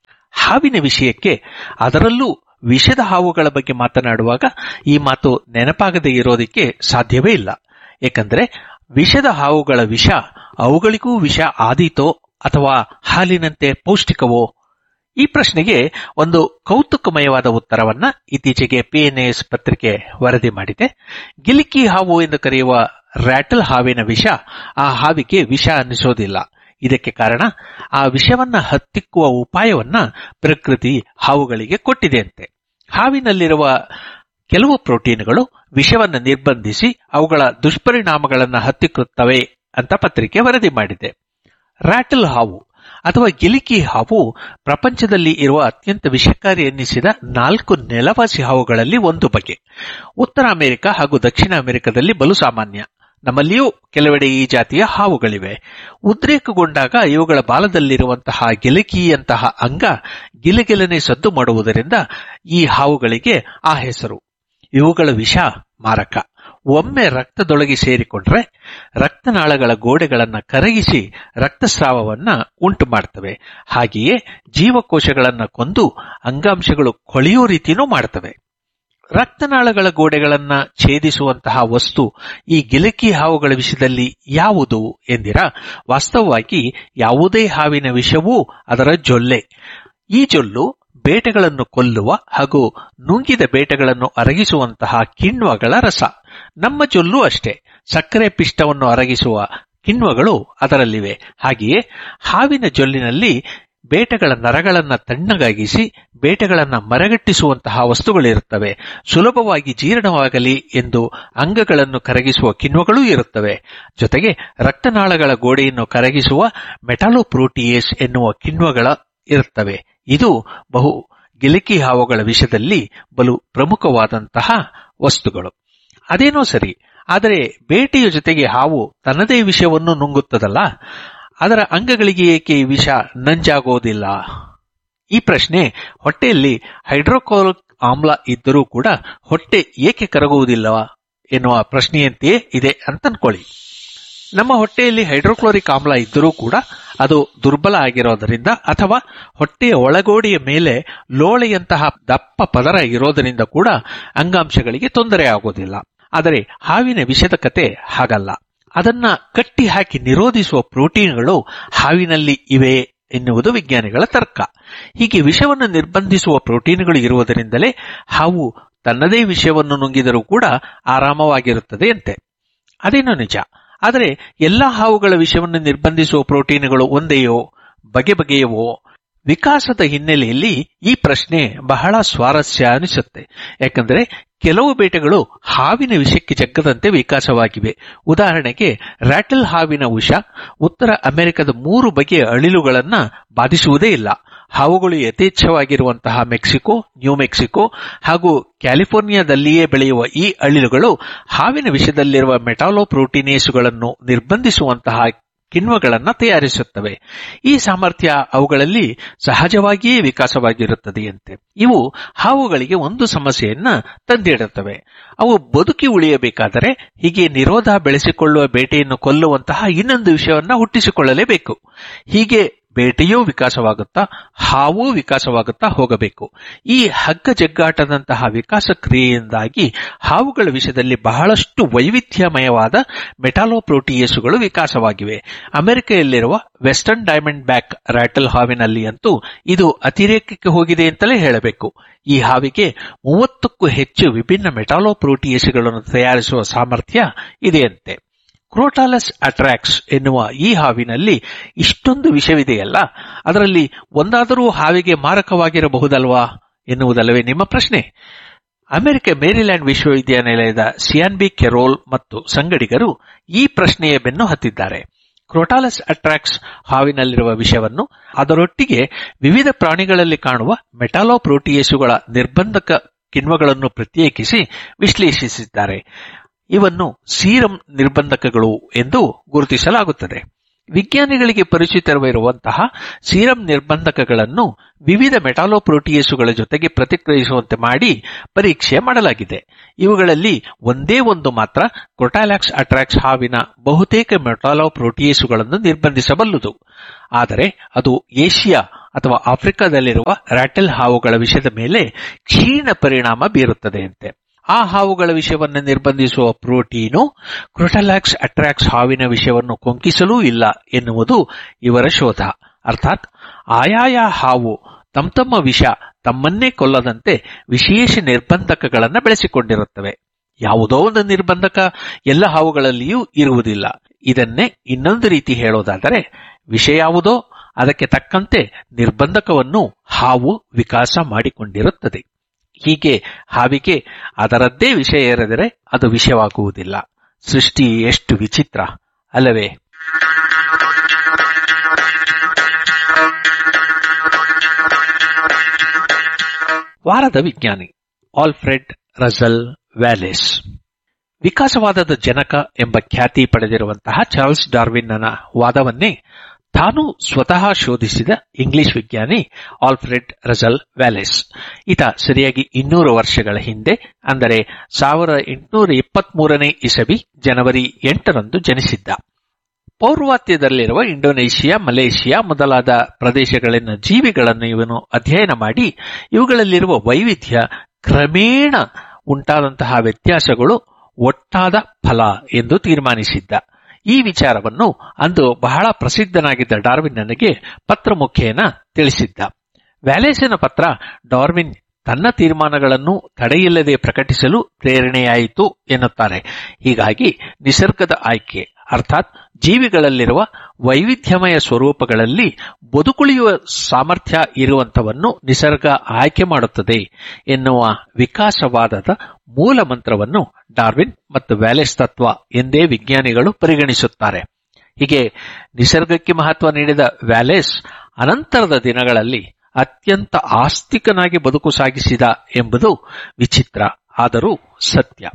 ಹಾವಿನ ವಿಷಯಕ್ಕೆ ಅದರಲ್ಲೂ ವಿಷದ ಹಾವುಗಳ ಬಗ್ಗೆ ಮಾತನಾಡುವಾಗ ಈ ಮಾತು ನೆನಪಾಗದೇ ಇರೋದಕ್ಕೆ ಸಾಧ್ಯವೇ ಇಲ್ಲ ಏಕೆಂದರೆ ವಿಷದ ಹಾವುಗಳ ವಿಷ ಅವುಗಳಿಗೂ ವಿಷ ಆದೀತೋ ಅಥವಾ ಹಾಲಿನಂತೆ ಪೌಷ್ಟಿಕವೋ ಈ ಪ್ರಶ್ನೆಗೆ ಒಂದು ಕೌತುಕಮಯವಾದ ಉತ್ತರವನ್ನ ಇತ್ತೀಚೆಗೆ ಪಿಎನ್ಎಸ್ ಪತ್ರಿಕೆ ವರದಿ ಮಾಡಿದೆ ಗಿಲಿಕಿ ಹಾವು ಎಂದು ಕರೆಯುವ ರ್ಯಾಟಲ್ ಹಾವಿನ ವಿಷ ಆ ಹಾವಿಗೆ ವಿಷ ಅನ್ನಿಸೋದಿಲ್ಲ ಇದಕ್ಕೆ ಕಾರಣ ಆ ವಿಷವನ್ನ ಹತ್ತಿಕ್ಕುವ ಉಪಾಯವನ್ನ ಪ್ರಕೃತಿ ಹಾವುಗಳಿಗೆ ಕೊಟ್ಟಿದೆಯಂತೆ ಹಾವಿನಲ್ಲಿರುವ ಕೆಲವು ಪ್ರೋಟೀನ್ಗಳು ವಿಷವನ್ನು ನಿರ್ಬಂಧಿಸಿ ಅವುಗಳ ದುಷ್ಪರಿಣಾಮಗಳನ್ನು ಹತ್ತಿಕ್ಕುತ್ತವೆ ಅಂತ ಪತ್ರಿಕೆ ವರದಿ ಮಾಡಿದೆ ರ್ಯಾಟಲ್ ಹಾವು ಅಥವಾ ಗಿಲಿಕಿ ಹಾವು ಪ್ರಪಂಚದಲ್ಲಿ ಇರುವ ಅತ್ಯಂತ ವಿಷಕಾರಿ ಎನ್ನಿಸಿದ ನಾಲ್ಕು ನೆಲವಾಸಿ ಹಾವುಗಳಲ್ಲಿ ಒಂದು ಬಗೆ ಉತ್ತರ ಅಮೆರಿಕ ಹಾಗೂ ದಕ್ಷಿಣ ಅಮೆರಿಕದಲ್ಲಿ ಬಲು ಸಾಮಾನ್ಯ ನಮ್ಮಲ್ಲಿಯೂ ಕೆಲವೆಡೆ ಈ ಜಾತಿಯ ಹಾವುಗಳಿವೆ ಉದ್ರೇಕಗೊಂಡಾಗ ಇವುಗಳ ಬಾಲದಲ್ಲಿರುವಂತಹ ಗಿಲಕಿಯಂತಹ ಅಂಗ ಗಿಲಗಿಲನೆ ಸದ್ದು ಮಾಡುವುದರಿಂದ ಈ ಹಾವುಗಳಿಗೆ ಆ ಹೆಸರು ಇವುಗಳ ವಿಷ ಮಾರಕ ಒಮ್ಮೆ ರಕ್ತದೊಳಗೆ ಸೇರಿಕೊಂಡ್ರೆ ರಕ್ತನಾಳಗಳ ಗೋಡೆಗಳನ್ನ ಕರಗಿಸಿ ರಕ್ತಸ್ರಾವವನ್ನ ಉಂಟು ಮಾಡ್ತವೆ ಹಾಗೆಯೇ ಜೀವಕೋಶಗಳನ್ನ ಕೊಂದು ಅಂಗಾಂಶಗಳು ಕೊಳೆಯೋ ರೀತಿನೂ ಮಾಡ್ತವೆ ರಕ್ತನಾಳಗಳ ಗೋಡೆಗಳನ್ನ ಛೇದಿಸುವಂತಹ ವಸ್ತು ಈ ಗಿಲಕಿ ಹಾವುಗಳ ವಿಷಯದಲ್ಲಿ ಯಾವುದು ಎಂದಿರಾ ವಾಸ್ತವವಾಗಿ ಯಾವುದೇ ಹಾವಿನ ವಿಷವೂ ಅದರ ಜೊಲ್ಲೆ ಈ ಜೊಲ್ಲು ಬೇಟೆಗಳನ್ನು ಕೊಲ್ಲುವ ಹಾಗೂ ನುಂಗಿದ ಬೇಟೆಗಳನ್ನು ಅರಗಿಸುವಂತಹ ಕಿಣ್ವಗಳ ರಸ ನಮ್ಮ ಜೊಲ್ಲು ಅಷ್ಟೇ ಸಕ್ಕರೆ ಪಿಷ್ಟವನ್ನು ಅರಗಿಸುವ ಕಿಣ್ವಗಳು ಅದರಲ್ಲಿವೆ ಹಾಗೆಯೇ ಹಾವಿನ ಜೊಲ್ಲಿನಲ್ಲಿ ಬೇಟೆಗಳ ನರಗಳನ್ನ ತಣ್ಣಗಾಗಿಸಿ ಬೇಟೆಗಳನ್ನ ಮರಗಟ್ಟಿಸುವಂತಹ ವಸ್ತುಗಳಿರುತ್ತವೆ ಸುಲಭವಾಗಿ ಜೀರ್ಣವಾಗಲಿ ಎಂದು ಅಂಗಗಳನ್ನು ಕರಗಿಸುವ ಕಿಣ್ವಗಳೂ ಇರುತ್ತವೆ ಜೊತೆಗೆ ರಕ್ತನಾಳಗಳ ಗೋಡೆಯನ್ನು ಕರಗಿಸುವ ಮೆಟಾಲೋಪ್ರೋಟಿಯೇಸ್ ಎನ್ನುವ ಕಿಣ್ವಗಳ ಇರುತ್ತವೆ ಇದು ಬಹು ಗಿಲಕಿ ಹಾವುಗಳ ವಿಷಯದಲ್ಲಿ ಬಲು ಪ್ರಮುಖವಾದಂತಹ ವಸ್ತುಗಳು ಅದೇನೋ ಸರಿ ಆದರೆ ಬೇಟೆಯ ಜೊತೆಗೆ ಹಾವು ತನ್ನದೇ ವಿಷವನ್ನು ನುಂಗುತ್ತದಲ್ಲ ಅದರ ಅಂಗಗಳಿಗೆ ಏಕೆ ಈ ವಿಷ ನಂಜಾಗೋದಿಲ್ಲ ಈ ಪ್ರಶ್ನೆ ಹೊಟ್ಟೆಯಲ್ಲಿ ಹೈಡ್ರೋಕ್ಲೋರಿಕ್ ಆಮ್ಲ ಇದ್ದರೂ ಕೂಡ ಹೊಟ್ಟೆ ಏಕೆ ಕರಗುವುದಿಲ್ಲ ಎನ್ನುವ ಪ್ರಶ್ನೆಯಂತೆಯೇ ಇದೆ ಅಂತ ಅನ್ಕೊಳ್ಳಿ ನಮ್ಮ ಹೊಟ್ಟೆಯಲ್ಲಿ ಹೈಡ್ರೋಕ್ಲೋರಿಕ್ ಆಮ್ಲ ಇದ್ದರೂ ಕೂಡ ಅದು ದುರ್ಬಲ ಆಗಿರೋದರಿಂದ ಅಥವಾ ಹೊಟ್ಟೆಯ ಒಳಗೋಡೆಯ ಮೇಲೆ ಲೋಳೆಯಂತಹ ದಪ್ಪ ಪದರ ಇರೋದರಿಂದ ಕೂಡ ಅಂಗಾಂಶಗಳಿಗೆ ತೊಂದರೆ ಆಗೋದಿಲ್ಲ ಆದರೆ ಹಾವಿನ ವಿಷದ ಕತೆ ಹಾಗಲ್ಲ ಅದನ್ನ ಕಟ್ಟಿ ಹಾಕಿ ನಿರೋಧಿಸುವ ಪ್ರೋಟೀನ್ಗಳು ಹಾವಿನಲ್ಲಿ ಇವೆ ಎನ್ನುವುದು ವಿಜ್ಞಾನಿಗಳ ತರ್ಕ ಹೀಗೆ ವಿಷವನ್ನು ನಿರ್ಬಂಧಿಸುವ ಪ್ರೋಟೀನ್ಗಳು ಇರುವುದರಿಂದಲೇ ಹಾವು ತನ್ನದೇ ವಿಷಯವನ್ನು ನುಂಗಿದರೂ ಕೂಡ ಆರಾಮವಾಗಿರುತ್ತದೆ ಅಂತೆ ಅದೇನೋ ನಿಜ ಆದರೆ ಎಲ್ಲಾ ಹಾವುಗಳ ವಿಷವನ್ನು ನಿರ್ಬಂಧಿಸುವ ಪ್ರೋಟೀನ್ಗಳು ಒಂದೆಯೋ ಬಗೆ ಬಗೆಯವೋ ವಿಕಾಸದ ಹಿನ್ನೆಲೆಯಲ್ಲಿ ಈ ಪ್ರಶ್ನೆ ಬಹಳ ಸ್ವಾರಸ್ಯ ಅನಿಸುತ್ತೆ ಯಾಕಂದರೆ ಕೆಲವು ಬೇಟೆಗಳು ಹಾವಿನ ವಿಷಕ್ಕೆ ಜಗ್ಗದಂತೆ ವಿಕಾಸವಾಗಿವೆ ಉದಾಹರಣೆಗೆ ರ್ಯಾಟಲ್ ಹಾವಿನ ವಿಷ ಉತ್ತರ ಅಮೆರಿಕದ ಮೂರು ಬಗೆಯ ಅಳಿಲುಗಳನ್ನ ಬಾಧಿಸುವುದೇ ಇಲ್ಲ ಹಾವುಗಳು ಯಥೇಚ್ಛವಾಗಿರುವಂತಹ ಮೆಕ್ಸಿಕೋ ನ್ಯೂ ಮೆಕ್ಸಿಕೋ ಹಾಗೂ ಕ್ಯಾಲಿಫೋರ್ನಿಯಾದಲ್ಲಿಯೇ ಬೆಳೆಯುವ ಈ ಅಳಿಲುಗಳು ಹಾವಿನ ವಿಷದಲ್ಲಿರುವ ಮೆಟಾಲೋಪ್ರೋಟೀನೇಸುಗಳನ್ನು ನಿರ್ಬಂಧಿಸುವಂತಹ ಕಿಣ್ವಗಳನ್ನ ತಯಾರಿಸುತ್ತವೆ ಈ ಸಾಮರ್ಥ್ಯ ಅವುಗಳಲ್ಲಿ ಸಹಜವಾಗಿಯೇ ವಿಕಾಸವಾಗಿರುತ್ತದೆಯಂತೆ ಇವು ಹಾವುಗಳಿಗೆ ಒಂದು ಸಮಸ್ಯೆಯನ್ನ ತಂದಿಡುತ್ತವೆ ಅವು ಬದುಕಿ ಉಳಿಯಬೇಕಾದರೆ ಹೀಗೆ ನಿರೋಧ ಬೆಳೆಸಿಕೊಳ್ಳುವ ಬೇಟೆಯನ್ನು ಕೊಲ್ಲುವಂತಹ ಇನ್ನೊಂದು ವಿಷಯವನ್ನ ಹುಟ್ಟಿಸಿಕೊಳ್ಳಲೇಬೇಕು ಹೀಗೆ ಬೇಟೆಯೂ ವಿಕಾಸವಾಗುತ್ತಾ ಹಾವೂ ವಿಕಾಸವಾಗುತ್ತಾ ಹೋಗಬೇಕು ಈ ಹಗ್ಗ ಜಗ್ಗಾಟದಂತಹ ವಿಕಾಸ ಕ್ರಿಯೆಯಿಂದಾಗಿ ಹಾವುಗಳ ವಿಷಯದಲ್ಲಿ ಬಹಳಷ್ಟು ವೈವಿಧ್ಯಮಯವಾದ ಮೆಟಾಲೋಪ್ರೋಟಿಯೇಸುಗಳು ವಿಕಾಸವಾಗಿವೆ ಅಮೆರಿಕೆಯಲ್ಲಿರುವ ವೆಸ್ಟರ್ನ್ ಡೈಮಂಡ್ ಬ್ಯಾಕ್ ರ್ಯಾಟಲ್ ಹಾವಿನಲ್ಲಿ ಅಂತೂ ಇದು ಅತಿರೇಕಕ್ಕೆ ಹೋಗಿದೆ ಅಂತಲೇ ಹೇಳಬೇಕು ಈ ಹಾವಿಗೆ ಮೂವತ್ತಕ್ಕೂ ಹೆಚ್ಚು ವಿಭಿನ್ನ ಮೆಟಾಲೋಪ್ರೋಟಿಯೇಸುಗಳನ್ನು ತಯಾರಿಸುವ ಸಾಮರ್ಥ್ಯ ಇದೆಯಂತೆ ಕ್ರೋಟಾಲಸ್ ಅಟ್ರಾಕ್ಸ್ ಎನ್ನುವ ಈ ಹಾವಿನಲ್ಲಿ ಇಷ್ಟೊಂದು ವಿಷವಿದೆಯಲ್ಲ ಅದರಲ್ಲಿ ಒಂದಾದರೂ ಹಾವಿಗೆ ಮಾರಕವಾಗಿರಬಹುದಲ್ವಾ ಎನ್ನುವುದಲ್ಲವೇ ನಿಮ್ಮ ಪ್ರಶ್ನೆ ಅಮೆರಿಕ ಮೇರಿಲ್ಯಾಂಡ್ ವಿಶ್ವವಿದ್ಯಾನಿಲಯದ ಸಿಯಾನ್ಬಿ ಕೆರೋಲ್ ಮತ್ತು ಸಂಗಡಿಗರು ಈ ಪ್ರಶ್ನೆಯ ಬೆನ್ನು ಹತ್ತಿದ್ದಾರೆ ಕ್ರೋಟಾಲಸ್ ಅಟ್ರಾಕ್ಸ್ ಹಾವಿನಲ್ಲಿರುವ ವಿಷವನ್ನು ಅದರೊಟ್ಟಿಗೆ ವಿವಿಧ ಪ್ರಾಣಿಗಳಲ್ಲಿ ಕಾಣುವ ಮೆಟಾಲೋಪ್ರೋಟಿಯೇಸುಗಳ ನಿರ್ಬಂಧಕ ಕಿಣ್ವಗಳನ್ನು ಪ್ರತ್ಯೇಕಿಸಿ ವಿಶ್ಲೇಷಿಸಿದ್ದಾರೆ ಇವನ್ನು ಸೀರಂ ನಿರ್ಬಂಧಕಗಳು ಎಂದು ಗುರುತಿಸಲಾಗುತ್ತದೆ ವಿಜ್ಞಾನಿಗಳಿಗೆ ಪರಿಚಿತವಿರುವಂತಹ ಸೀರಂ ನಿರ್ಬಂಧಕಗಳನ್ನು ವಿವಿಧ ಮೆಟಾಲೋಪ್ರೋಟಿಯೇಸುಗಳ ಜೊತೆಗೆ ಪ್ರತಿಕ್ರಿಯಿಸುವಂತೆ ಮಾಡಿ ಪರೀಕ್ಷೆ ಮಾಡಲಾಗಿದೆ ಇವುಗಳಲ್ಲಿ ಒಂದೇ ಒಂದು ಮಾತ್ರ ಕ್ರೊಟಾಲ್ಯಾಕ್ಸ್ ಅಟ್ರಾಕ್ಸ್ ಹಾವಿನ ಬಹುತೇಕ ಮೆಟಾಲೋಪ್ರೋಟಿಯೇಸುಗಳನ್ನು ನಿರ್ಬಂಧಿಸಬಲ್ಲುದು ಆದರೆ ಅದು ಏಷ್ಯಾ ಅಥವಾ ಆಫ್ರಿಕಾದಲ್ಲಿರುವ ರ್ಯಾಟೆಲ್ ಹಾವುಗಳ ವಿಷಯದ ಮೇಲೆ ಕ್ಷೀಣ ಪರಿಣಾಮ ಬೀರುತ್ತದೆಯಂತೆ ಆ ಹಾವುಗಳ ವಿಷವನ್ನು ನಿರ್ಬಂಧಿಸುವ ಪ್ರೋಟೀನು ಕ್ರೊಟಲಾಕ್ಸ್ ಅಟ್ರಾಕ್ಸ್ ಹಾವಿನ ವಿಷವನ್ನು ಕೊಂಕಿಸಲೂ ಇಲ್ಲ ಎನ್ನುವುದು ಇವರ ಶೋಧ ಅರ್ಥಾತ್ ಆಯಾಯ ಹಾವು ತಮ್ಮ ತಮ್ಮ ವಿಷ ತಮ್ಮನ್ನೇ ಕೊಲ್ಲದಂತೆ ವಿಶೇಷ ನಿರ್ಬಂಧಕಗಳನ್ನು ಬೆಳೆಸಿಕೊಂಡಿರುತ್ತವೆ ಯಾವುದೋ ಒಂದು ನಿರ್ಬಂಧಕ ಎಲ್ಲ ಹಾವುಗಳಲ್ಲಿಯೂ ಇರುವುದಿಲ್ಲ ಇದನ್ನೇ ಇನ್ನೊಂದು ರೀತಿ ಹೇಳೋದಾದರೆ ವಿಷ ಯಾವುದೋ ಅದಕ್ಕೆ ತಕ್ಕಂತೆ ನಿರ್ಬಂಧಕವನ್ನು ಹಾವು ವಿಕಾಸ ಮಾಡಿಕೊಂಡಿರುತ್ತದೆ ಹೀಗೆ ಹಾವಿಗೆ ಅದರದ್ದೇ ವಿಷಯ ಏರಿದರೆ ಅದು ವಿಷಯವಾಗುವುದಿಲ್ಲ ಸೃಷ್ಟಿ ಎಷ್ಟು ವಿಚಿತ್ರ ಅಲ್ಲವೇ ವಾರದ ವಿಜ್ಞಾನಿ ಆಲ್ಫ್ರೆಡ್ ರಸಲ್ ವ್ಯಾಲೆಸ್ ವಿಕಾಸವಾದದ ಜನಕ ಎಂಬ ಖ್ಯಾತಿ ಪಡೆದಿರುವಂತಹ ಚಾರ್ಲ್ಸ್ ಡಾರ್ವಿನ್ನನ ವಾದವನ್ನೇ ತಾನು ಸ್ವತಃ ಶೋಧಿಸಿದ ಇಂಗ್ಲಿಷ್ ವಿಜ್ಞಾನಿ ಆಲ್ಫ್ರೆಡ್ ರಸಲ್ ವ್ಯಾಲೆಸ್ ಈತ ಸರಿಯಾಗಿ ಇನ್ನೂರು ವರ್ಷಗಳ ಹಿಂದೆ ಅಂದರೆ ಸಾವಿರದ ಎಂಟುನೂರ ಇಪ್ಪತ್ಮೂರನೇ ಇಸವಿ ಜನವರಿ ಎಂಟರಂದು ಜನಿಸಿದ್ದ ಪೌರ್ವಾತ್ಯದಲ್ಲಿರುವ ಇಂಡೋನೇಷಿಯಾ ಮಲೇಷಿಯಾ ಮೊದಲಾದ ಪ್ರದೇಶಗಳಲ್ಲಿನ ಜೀವಿಗಳನ್ನು ಇವನು ಅಧ್ಯಯನ ಮಾಡಿ ಇವುಗಳಲ್ಲಿರುವ ವೈವಿಧ್ಯ ಕ್ರಮೇಣ ಉಂಟಾದಂತಹ ವ್ಯತ್ಯಾಸಗಳು ಒಟ್ಟಾದ ಫಲ ಎಂದು ತೀರ್ಮಾನಿಸಿದ್ದ ಈ ವಿಚಾರವನ್ನು ಅಂದು ಬಹಳ ಪ್ರಸಿದ್ಧನಾಗಿದ್ದ ಡಾರ್ವಿನ್ ನನಗೆ ಪತ್ರ ಮುಖೇನ ತಿಳಿಸಿದ್ದ ವ್ಯಾಲೇಸಿನ ಪತ್ರ ಡಾರ್ವಿನ್ ತನ್ನ ತೀರ್ಮಾನಗಳನ್ನು ತಡೆಯಿಲ್ಲದೆ ಪ್ರಕಟಿಸಲು ಪ್ರೇರಣೆಯಾಯಿತು ಎನ್ನುತ್ತಾರೆ ಹೀಗಾಗಿ ನಿಸರ್ಗದ ಆಯ್ಕೆ ಅರ್ಥಾತ್ ಜೀವಿಗಳಲ್ಲಿರುವ ವೈವಿಧ್ಯಮಯ ಸ್ವರೂಪಗಳಲ್ಲಿ ಬದುಕುಳಿಯುವ ಸಾಮರ್ಥ್ಯ ಇರುವಂತವನ್ನು ನಿಸರ್ಗ ಆಯ್ಕೆ ಮಾಡುತ್ತದೆ ಎನ್ನುವ ವಿಕಾಸವಾದದ ಮೂಲ ಮಂತ್ರವನ್ನು ಡಾರ್ವಿನ್ ಮತ್ತು ವ್ಯಾಲೆಸ್ ತತ್ವ ಎಂದೇ ವಿಜ್ಞಾನಿಗಳು ಪರಿಗಣಿಸುತ್ತಾರೆ ಹೀಗೆ ನಿಸರ್ಗಕ್ಕೆ ಮಹತ್ವ ನೀಡಿದ ವ್ಯಾಲೆಸ್ ಅನಂತರದ ದಿನಗಳಲ್ಲಿ ಅತ್ಯಂತ ಆಸ್ತಿಕನಾಗಿ ಬದುಕು ಸಾಗಿಸಿದ ಎಂಬುದು ವಿಚಿತ್ರ ಆದರೂ ಸತ್ಯ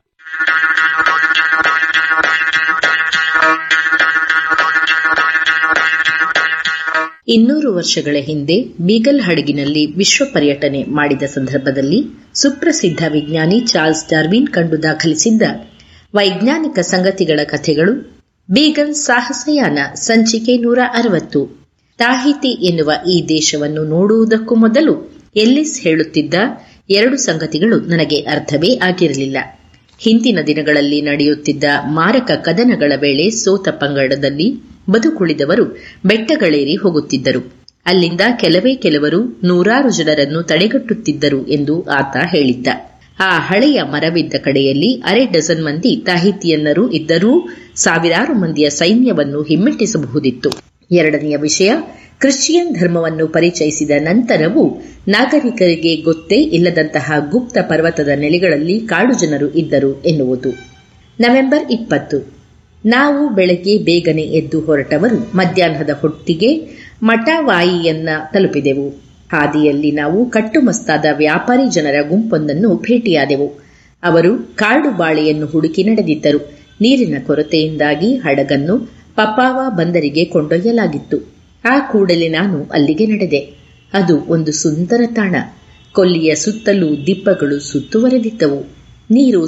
ಇನ್ನೂರು ವರ್ಷಗಳ ಹಿಂದೆ ಬೀಗಲ್ ಹಡಗಿನಲ್ಲಿ ವಿಶ್ವ ಪರ್ಯಟನೆ ಮಾಡಿದ ಸಂದರ್ಭದಲ್ಲಿ ಸುಪ್ರಸಿದ್ಧ ವಿಜ್ಞಾನಿ ಚಾರ್ಲ್ಸ್ ಡಾರ್ವಿನ್ ಕಂಡು ದಾಖಲಿಸಿದ್ದ ವೈಜ್ಞಾನಿಕ ಸಂಗತಿಗಳ ಕಥೆಗಳು ಬೀಗಲ್ ಸಾಹಸಯಾನ ಸಂಚಿಕೆ ನೂರ ಅರವತ್ತು ತಾಹಿತಿ ಎನ್ನುವ ಈ ದೇಶವನ್ನು ನೋಡುವುದಕ್ಕೂ ಮೊದಲು ಎಲ್ಲಿಸ್ ಹೇಳುತ್ತಿದ್ದ ಎರಡು ಸಂಗತಿಗಳು ನನಗೆ ಅರ್ಥವೇ ಆಗಿರಲಿಲ್ಲ ಹಿಂದಿನ ದಿನಗಳಲ್ಲಿ ನಡೆಯುತ್ತಿದ್ದ ಮಾರಕ ಕದನಗಳ ವೇಳೆ ಸೋತ ಪಂಗಡದಲ್ಲಿ ಬದುಕುಳಿದವರು ಬೆಟ್ಟಗಳೇರಿ ಹೋಗುತ್ತಿದ್ದರು ಅಲ್ಲಿಂದ ಕೆಲವೇ ಕೆಲವರು ನೂರಾರು ಜನರನ್ನು ತಡೆಗಟ್ಟುತ್ತಿದ್ದರು ಎಂದು ಆತ ಹೇಳಿದ್ದ ಆ ಹಳೆಯ ಮರವಿದ್ದ ಕಡೆಯಲ್ಲಿ ಅರೆ ಡಜನ್ ಮಂದಿ ತಾಹಿತಿಯನ್ನರು ಇದ್ದರೂ ಸಾವಿರಾರು ಮಂದಿಯ ಸೈನ್ಯವನ್ನು ಹಿಮ್ಮೆಟ್ಟಿಸಬಹುದಿತ್ತು ಎರಡನೆಯ ವಿಷಯ ಕ್ರಿಶ್ಚಿಯನ್ ಧರ್ಮವನ್ನು ಪರಿಚಯಿಸಿದ ನಂತರವೂ ನಾಗರಿಕರಿಗೆ ಗೊತ್ತೇ ಇಲ್ಲದಂತಹ ಗುಪ್ತ ಪರ್ವತದ ನೆಲೆಗಳಲ್ಲಿ ಕಾಡು ಜನರು ಇದ್ದರು ಎನ್ನುವುದು ನವೆಂಬರ್ ಇಪ್ಪತ್ತು ನಾವು ಬೆಳಗ್ಗೆ ಬೇಗನೆ ಎದ್ದು ಹೊರಟವರು ಮಧ್ಯಾಹ್ನದ ಹೊತ್ತಿಗೆ ಮಠವಾಯಿಯನ್ನ ತಲುಪಿದೆವು ಹಾದಿಯಲ್ಲಿ ನಾವು ಕಟ್ಟುಮಸ್ತಾದ ವ್ಯಾಪಾರಿ ಜನರ ಗುಂಪೊಂದನ್ನು ಭೇಟಿಯಾದೆವು ಅವರು ಕಾಡು ಬಾಳೆಯನ್ನು ಹುಡುಕಿ ನಡೆದಿದ್ದರು ನೀರಿನ ಕೊರತೆಯಿಂದಾಗಿ ಹಡಗನ್ನು ಪಪಾವ ಬಂದರಿಗೆ ಕೊಂಡೊಯ್ಯಲಾಗಿತ್ತು ಆ ಕೂಡಲೇ ನಾನು ಅಲ್ಲಿಗೆ ನಡೆದೆ ಅದು ಒಂದು ಸುಂದರ ತಾಣ ಕೊಲ್ಲಿಯ ಸುತ್ತಲೂ ದಿಬ್ಬಗಳು ಸುತ್ತುವರೆದಿದ್ದವು ನೀರು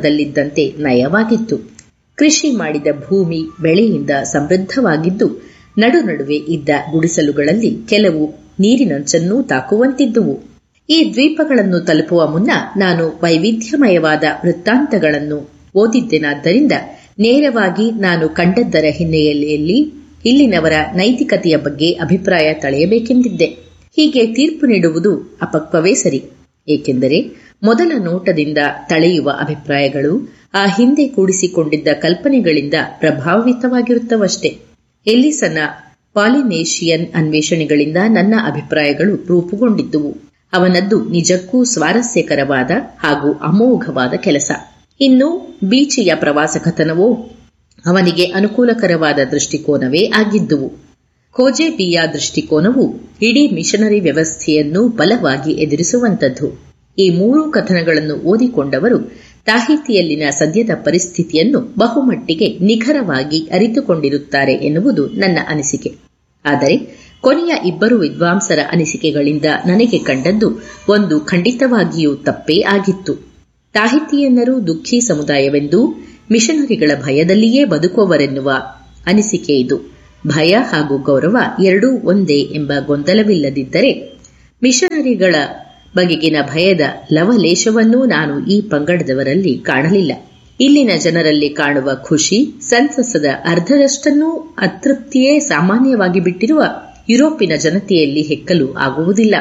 ಸರೋವರದಲ್ಲಿದ್ದಂತೆ ನಯವಾಗಿತ್ತು ಕೃಷಿ ಮಾಡಿದ ಭೂಮಿ ಬೆಳೆಯಿಂದ ಸಮೃದ್ಧವಾಗಿದ್ದು ನಡು ನಡುವೆ ಇದ್ದ ಗುಡಿಸಲುಗಳಲ್ಲಿ ಕೆಲವು ನೀರಿನಂಚನ್ನೂ ತಾಕುವಂತಿದ್ದುವು ಈ ದ್ವೀಪಗಳನ್ನು ತಲುಪುವ ಮುನ್ನ ನಾನು ವೈವಿಧ್ಯಮಯವಾದ ವೃತ್ತಾಂತಗಳನ್ನು ಓದಿದ್ದೆನಾದ್ದರಿಂದ ನೇರವಾಗಿ ನಾನು ಕಂಡದ್ದರ ಹಿನ್ನೆಲೆಯಲ್ಲಿ ಇಲ್ಲಿನವರ ನೈತಿಕತೆಯ ಬಗ್ಗೆ ಅಭಿಪ್ರಾಯ ತಳೆಯಬೇಕೆಂದಿದ್ದೆ ಹೀಗೆ ತೀರ್ಪು ನೀಡುವುದು ಅಪಕ್ವವೇ ಸರಿ ಏಕೆಂದರೆ ಮೊದಲ ನೋಟದಿಂದ ತಳೆಯುವ ಅಭಿಪ್ರಾಯಗಳು ಆ ಹಿಂದೆ ಕೂಡಿಸಿಕೊಂಡಿದ್ದ ಕಲ್ಪನೆಗಳಿಂದ ಪ್ರಭಾವಿತವಾಗಿರುತ್ತವಷ್ಟೇ ಎಲ್ಲಿಸನ ಪಾಲಿನೇಷಿಯನ್ ಅನ್ವೇಷಣೆಗಳಿಂದ ನನ್ನ ಅಭಿಪ್ರಾಯಗಳು ರೂಪುಗೊಂಡಿದ್ದುವು ಅವನದ್ದು ನಿಜಕ್ಕೂ ಸ್ವಾರಸ್ಯಕರವಾದ ಹಾಗೂ ಅಮೋಘವಾದ ಕೆಲಸ ಇನ್ನು ಬೀಚಿಯ ಪ್ರವಾಸ ಕಥನವೋ ಅವನಿಗೆ ಅನುಕೂಲಕರವಾದ ದೃಷ್ಟಿಕೋನವೇ ಆಗಿದ್ದುವು ಕೋಜೆಬಿಯ ದೃಷ್ಟಿಕೋನವು ಇಡೀ ಮಿಷನರಿ ವ್ಯವಸ್ಥೆಯನ್ನು ಬಲವಾಗಿ ಎದುರಿಸುವಂತದ್ದು ಈ ಮೂರೂ ಕಥನಗಳನ್ನು ಓದಿಕೊಂಡವರು ತಾಹಿತಿಯಲ್ಲಿನ ಸದ್ಯದ ಪರಿಸ್ಥಿತಿಯನ್ನು ಬಹುಮಟ್ಟಿಗೆ ನಿಖರವಾಗಿ ಅರಿತುಕೊಂಡಿರುತ್ತಾರೆ ಎನ್ನುವುದು ನನ್ನ ಅನಿಸಿಕೆ ಆದರೆ ಕೊನೆಯ ಇಬ್ಬರು ವಿದ್ವಾಂಸರ ಅನಿಸಿಕೆಗಳಿಂದ ನನಗೆ ಕಂಡದ್ದು ಒಂದು ಖಂಡಿತವಾಗಿಯೂ ತಪ್ಪೇ ಆಗಿತ್ತು ತಾಹಿತಿಯನ್ನರು ದುಃಖಿ ಸಮುದಾಯವೆಂದೂ ಮಿಷನರಿಗಳ ಭಯದಲ್ಲಿಯೇ ಬದುಕುವವರೆನ್ನುವ ಅನಿಸಿಕೆ ಇದು ಭಯ ಹಾಗೂ ಗೌರವ ಎರಡೂ ಒಂದೇ ಎಂಬ ಗೊಂದಲವಿಲ್ಲದಿದ್ದರೆ ಮಿಷನರಿಗಳ ಬಗೆಗಿನ ಭಯದ ಲವಲೇಶವನ್ನೂ ನಾನು ಈ ಪಂಗಡದವರಲ್ಲಿ ಕಾಣಲಿಲ್ಲ ಇಲ್ಲಿನ ಜನರಲ್ಲಿ ಕಾಣುವ ಖುಷಿ ಸಂತಸದ ಅರ್ಧದಷ್ಟನ್ನೂ ಅತೃಪ್ತಿಯೇ ಸಾಮಾನ್ಯವಾಗಿ ಬಿಟ್ಟಿರುವ ಯುರೋಪಿನ ಜನತೆಯಲ್ಲಿ ಹೆಕ್ಕಲು ಆಗುವುದಿಲ್ಲ